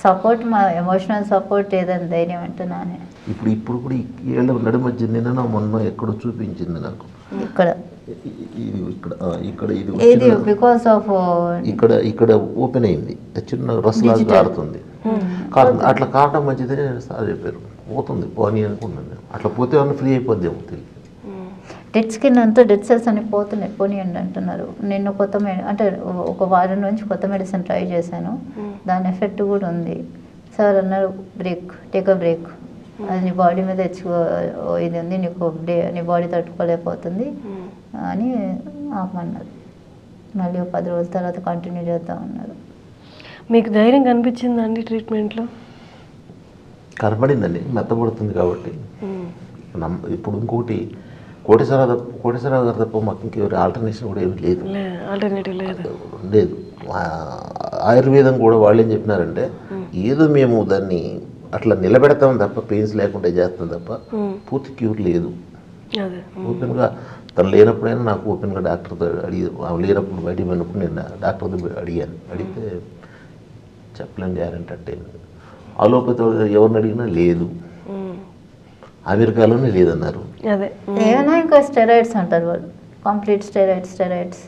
D: సపోర్ట్ మా ఎమోషనల్ సపోర్ట్ ఏదైనా ధైర్యం అంటే నానే
E: ఇప్పుడు ఇప్పుడు కూడా ఈ ఏళ్ళ నడి మధ్య నిన్న మొన్న ఎక్కడో చూపించింది నాకు
D: ఇక్కడ
E: ఇ- ఇది ఇక్కడ ఆ, ఇక్కడ ఇది
D: ఏది
E: వచ్చిన-
D: బికాస్ ఆఫ్
E: ఇక్కడ ఇక్కడ ఓపెన్ అయింది చిన్న రసలాగా కారుతుంది కారుతుంది అట్లా కారటం మంచిదని సార్ చెప్పారు పోతుంది పోనీ అనుకున్నాను నేను అట్లా పోతే ఏమన్నా ఫ్రీ అయిపోద్దేమో తెలియదు
D: డెడ్ స్కిన్ అంతా డెడ్ సెల్స్ అని పోతున్నాయి పోనీయండి అంటున్నారు నేను కొత్త మెడి అంటే ఒక వారం నుంచి కొత్త మెడిసిన్ ట్రై చేశాను దాని ఎఫెక్ట్ కూడా ఉంది సార్ అన్నారు బ్రేక్ టేక్ అ బ్రేక్ అది నీ బాడీ మీద ఎక్కువ ఇది ఉంది నీకు డే నీ బాడీ తట్టుకోలేకపోతుంది అని ఆపమన్నారు మళ్ళీ ఒక పది రోజుల తర్వాత కంటిన్యూ చేద్దాం అన్నారు
B: మీకు ధైర్యం కనిపించిందా అండి ట్రీట్మెంట్లో
E: కనబడిందండి మెత్తబడుతుంది కాబట్టి నమ్మ ఇప్పుడు ఇంకోటి కోటేశ్వరరావు తప్ప కోటేశ్వరరావు గారు తప్ప మాకు ఇంకెవరి ఆల్టర్నేషన్ కూడా ఏమీ లేదు
B: లే ఆల్టర్నేటివ్ లేదు
E: లేదు ఆ, ఆయుర్వేదం కూడా వాళ్ళు ఏం చెప్పినారంటే ఏదో మేము దాన్ని అట్లా నిలబెడతాం తప్ప పెయిన్స్ లేకుండా చేస్తాం తప్ప పూర్తి క్యూర్ లేదు
B: అదే
E: ఓపెన్గా తను లేనప్పుడైనా నాకు ఓపెన్గా డాక్టర్తో అడిగి ఆమె లేనప్పుడు బయటికి వెళ్ళినప్పుడు నేను డాక్టర్తో అడిగాను అడిగితే చెప్పలేం గ్యారంటీ అంటే అలోపతి ఎవరిని అడిగినా లేదు అమెరికాలోనే లేదన్నారు
B: అదే
D: ఏమైనా ఇంకా స్టెరాయిడ్స్ అంటారు వాళ్ళు కంప్లీట్ స్టెరాయిడ్స్ స్టెరాయిడ్స్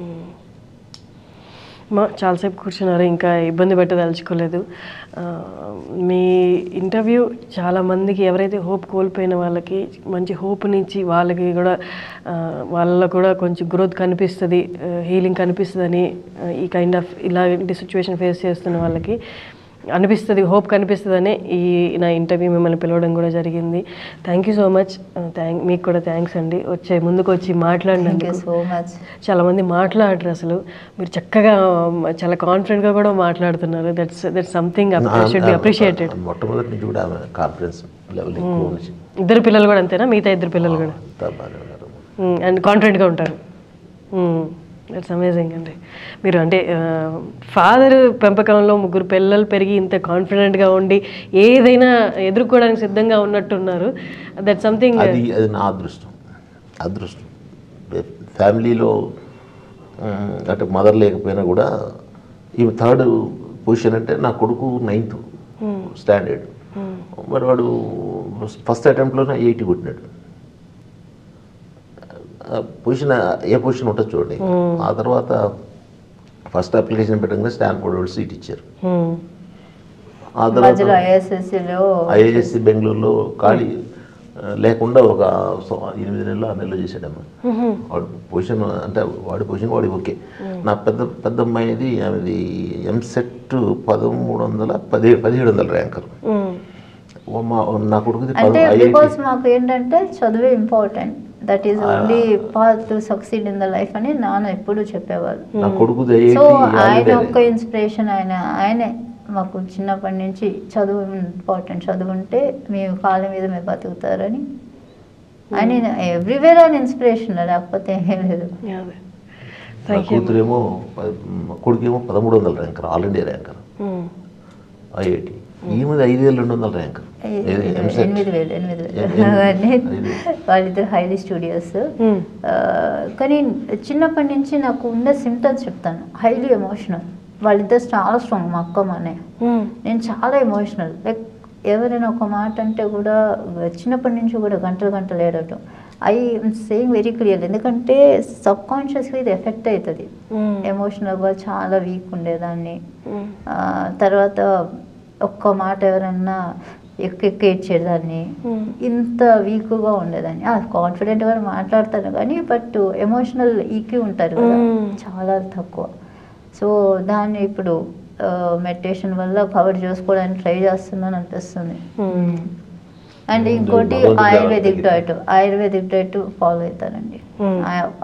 B: మా చాలాసేపు కూర్చున్నారు ఇంకా ఇబ్బంది పెట్టదలుచుకోలేదు ఆ, మీ ఇంటర్వ్యూ చాలా మందికి ఎవరైతే హోప్ కోల్పోయిన వాళ్ళకి మంచి హోప్నిచ్చి వాళ్ళకి కూడా ఆ, వాళ్ళలో కూడా కొంచెం గ్రోత్ కనిపిస్తుంది హీలింగ్ కనిపిస్తుందని ఆ, ఈ కైండ్ ఆఫ్ ఇలాంటి సిచ్యువేషన్ ఫేస్ చేస్తున్న వాళ్ళకి అనిపిస్తుంది హోప్ కనిపిస్తుందని ఈ నా ఇంటర్వ్యూ మిమ్మల్ని పిలవడం కూడా జరిగింది thank you so much thank మీకు కూడా థ్యాంక్స్ అండి వచ్చే ముందుకు వచ్చి
D: థ్యాంక్ యూ
B: మాట్లాడినందుకు
D: సో మచ్
B: చాలా మంది మాట్లాడరు అసలు మీరు చక్కగా మ, చాలా కాన్ఫిడెంట్గా కూడా మాట్లాడుతున్నారు that's that's something should be appreciated
E: మొట్టమొదటి నుంచి కూడా ఆమె కాన్ఫిడెన్స్ లెవెల్ ఎక్కువ ఉంది
B: ఇద్దరు పిల్లలు కూడా అంతేనా మిగతా ఇద్దరు పిల్లలు కూడా
E: అంతా బాగానే ఉన్నారు
B: అండ్ కాన్ఫిడెంట్గా ఉంటారు దట్స్ అమేజింగ్ అండి మీరు అంటే ఫాదర్ పెంపకంలో ముగ్గురు పిల్లలు పెరిగి ఇంత కాన్ఫిడెంట్గా ఉండి ఏదైనా ఎదుర్కోవడానికి సిద్ధంగా ఉన్నట్టున్నారు దట్ సంథింగ్
E: అది అది నా అదృష్టం అదృష్టం ఫ్యామిలీలో ఉమ్, అంటే మదర్ లేకపోయినా కూడా ఈ థర్డ్ పొజిషన్ అంటే నా కొడుకు నైన్త్ స్టాండర్డ్ మరి వాడు ఫస్ట్ అటెంప్ట్లోనే ఎయిటీ కొట్టినాడు పొజిషన్ ఏ పొజిషన్ ఉంటుంది చూడండి ఆ తర్వాత ఫస్ట్ అప్లికేషన్ పెట్టగానే స్టాన్ఫోర్డ్ వాళ్ళు సీట్ ఇచ్చారు ఆ తర్వాత
D: మధ్యలో ఐఎస్ఎస్సిలో
E: ఐఏఎస్సి బెంగళూరులో ఖాళీ ఆ, లేకుండా ఒక సో- ఎనిమిది నెలలు ఆరు నెలలు చేశాడమ్మ వాడు పొజిషన్ అంటే వాడి పొజిషన్ వాడి ఓకే నా పెద్ద పెద్ద అమ్మాయిది ఆమెది ఎంసెట్ పదమూడు వందల పదిహేడు పదిహేడు వందల ర్యాంకర్ మా నా కొడుకుది
D: అంటే
E: ఐఐటి
D: బికాస్ మాకు ఏంటంటే చదువే important that is only path to succeed in the life అని నాన్న ఎప్పుడు చెప్పేవాళ్ళు
E: నా కొడుకుది
D: సో
E: ఐఐటి
D: ఆయన ఒక్క ఇన్స్పిరేషన్ ఆయన ఆయనే మాకు చిన్నప్పటి నుంచి చదువు ఇంపార్టెంట్ చదువు ఉంటే మీ కాళ్ళ మీద మీరు బతుకుతారని ఆయన ఎవ్రీవేర్ ఆయన ఇన్స్పిరేషన్ లేకపోతే ఏం లేదు
E: నా
B: థ్యాంక్ యూ
E: కూతురేమో ప- మా కొడుకేమో పదమూడు వందల ranker all India ranker IIT ఈమెది ఐదు వేల రెండు వందల ర్యాంకర్
D: ఎనిమిది వేలు ఎనిమిది వేలు
E: ఎనిమిది-
D: అవన్నీ
E: ఐదు.
D: వాళ్ళిద్దరు హైలీ స్టూడియోస్ కానీ చిన్నప్పటి నుంచి నాకు ఉండే సిమ్టమ్స్ చెప్తాను హైలీ ఎమోషనల్ వాళ్ళిద్దరు చాలా స్ట్రాంగ్ మా అక్క మా అన్నయ్య నేను చాలా ఎమోషనల్ లైక్ ఎవరైనా ఒక మాట అంటే కూడా చిన్నప్పటి నుంచి కూడా గంటలు గంటలు ఏడటం ఐ సేమ్ వెరీ క్లియర్ ఎందుకంటే సబ్ కాన్షియస్గా ఇది ఎఫెక్ట్ అవుతుంది ఎమోషనల్గా చాలా వీక్ ఉండేదాన్ని ఆ, తర్వాత ఒక్క మాట ఎవరన్నా ఎక్కువ ఎక్కువ ఏడ్చేదాన్ని ఇంత వీక్గా ఉండేదాన్ని కాన్ఫిడెంట్గా మాట్లాడతాను కానీ బట్ ఎమోషనల్ ఈక్యూ ఉంటారు కదా చాలా తక్కువ సో దాన్ని ఇప్పుడు మెడిటేషన్ వల్ల కవర్ చేసుకోవడానికి ట్రై చేస్తున్నాను అనిపిస్తుంది అండ్ ఇంకోటి
E: భగవంతుడి
D: ఆయుర్వేదిక్
E: దయ.
D: డైట్ ఆయుర్వేదిక్ డైట్ ఫాలో అవుతానండి
B: Hmm.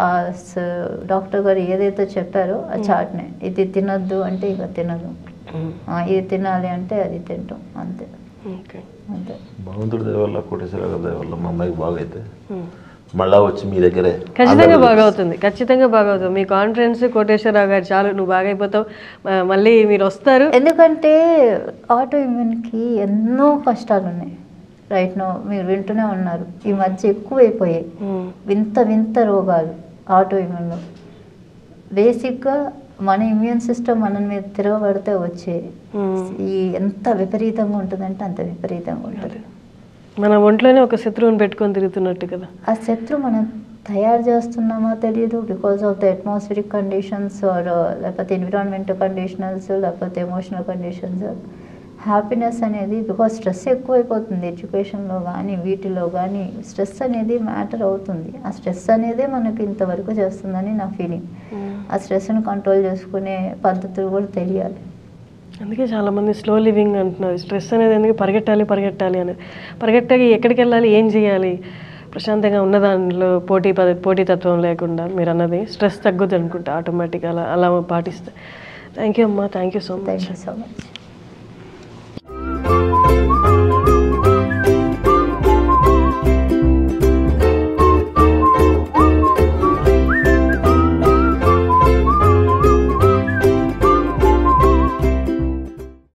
D: డాక్టర్ గారు ఏదైతే చెప్పారో ఆ చాట్నే ఇది తినొద్దు అంటే ఇక తినదు ఆ, ఇది తినాలి అంటే అది తింటాం అంతే
B: ఓకే
D: అంతే
E: భగవంతుడి దయ వల్ల కోటేశ్వర గారి దయ వల్ల మా అమ్మాయికి బాగైతే మళ్ళా వచ్చి మీ దగ్గరే
B: ఖచ్చితంగా
E: అందరూ
B: బాగా అవుతుంది ఖచ్చితంగా బాగా అవుతుంది మీ కాన్ఫిడెన్స్ కోటేశ్వరరావు గారు చాలు నువ్వు బాగా అయిపోతావు మ- మళ్ళీ మీరు వస్తారు
D: ఎందుకంటే ఆటో ఇమ్యూన్కి ఎన్నో కష్టాలు ఉన్నాయి రైట్ నో మీరు వింటూనే ఉన్నారు ఈ మధ్య ఎక్కువైపోయాయి వింత వింత రోగాలు ఆటో ఇమ్యూన్లో బేసిక్గా మన ఇమ్యూన్ సిస్టమ్ మన మీద తిరగబడితే వచ్చే
B: మ్మ్.
D: ఈ ఎంత విపరీతంగా ఉంటుందంటే అంత విపరీతంగా ఉంటుంది
B: మన ఒంట్లోనే ఒక శత్రువుని పెట్టుకొని తిరుగుతున్నట్టు కదా
D: ఆ శత్రు మనం తయారు చేస్తున్నామో తెలియదు because of the atmospheric conditions or లేకపోతే ఎన్విరాన్మెంట్ కండిషనల్స్ లేకపోతే ఎమోషనల్ కండిషన్స్ హ్యాపీనెస్ అనేది బికాస్ స్ట్రెస్ ఎక్కువైపోతుంది ఎడ్యుకేషన్లో కానీ వీటిలో కానీ స్ట్రెస్ అనేది మ్యాటర్ అవుతుంది ఆ స్ట్రెస్ అనేదే మనకి ఇంతవరకు చేస్తుందని నా ఫీలింగ్ ఆ స్ట్రెస్ని కంట్రోల్ చేసుకునే పద్ధతులు కూడా తెలియాలి
B: అందుకే చాలామంది స్లో లివింగ్ అంటున్నారు స్ట్రెస్ అనేది ఎందుకు పరిగెట్టాలి పరిగెట్టాలి అనేది పరిగెట్టాలి ఎక్కడికి వెళ్ళాలి ఏం చేయాలి ప్రశాంతంగా ఉన్న దానిలో పోటీ పద పోటీతత్వం లేకుండా మీరు అన్నది స్ట్రెస్ తగ్గుద్ది అనుకుంటా ఆటోమేటిక్ అలా అలా పాటిస్తే థ్యాంక్ యూ అమ్మా thank you so much
D: thank you so much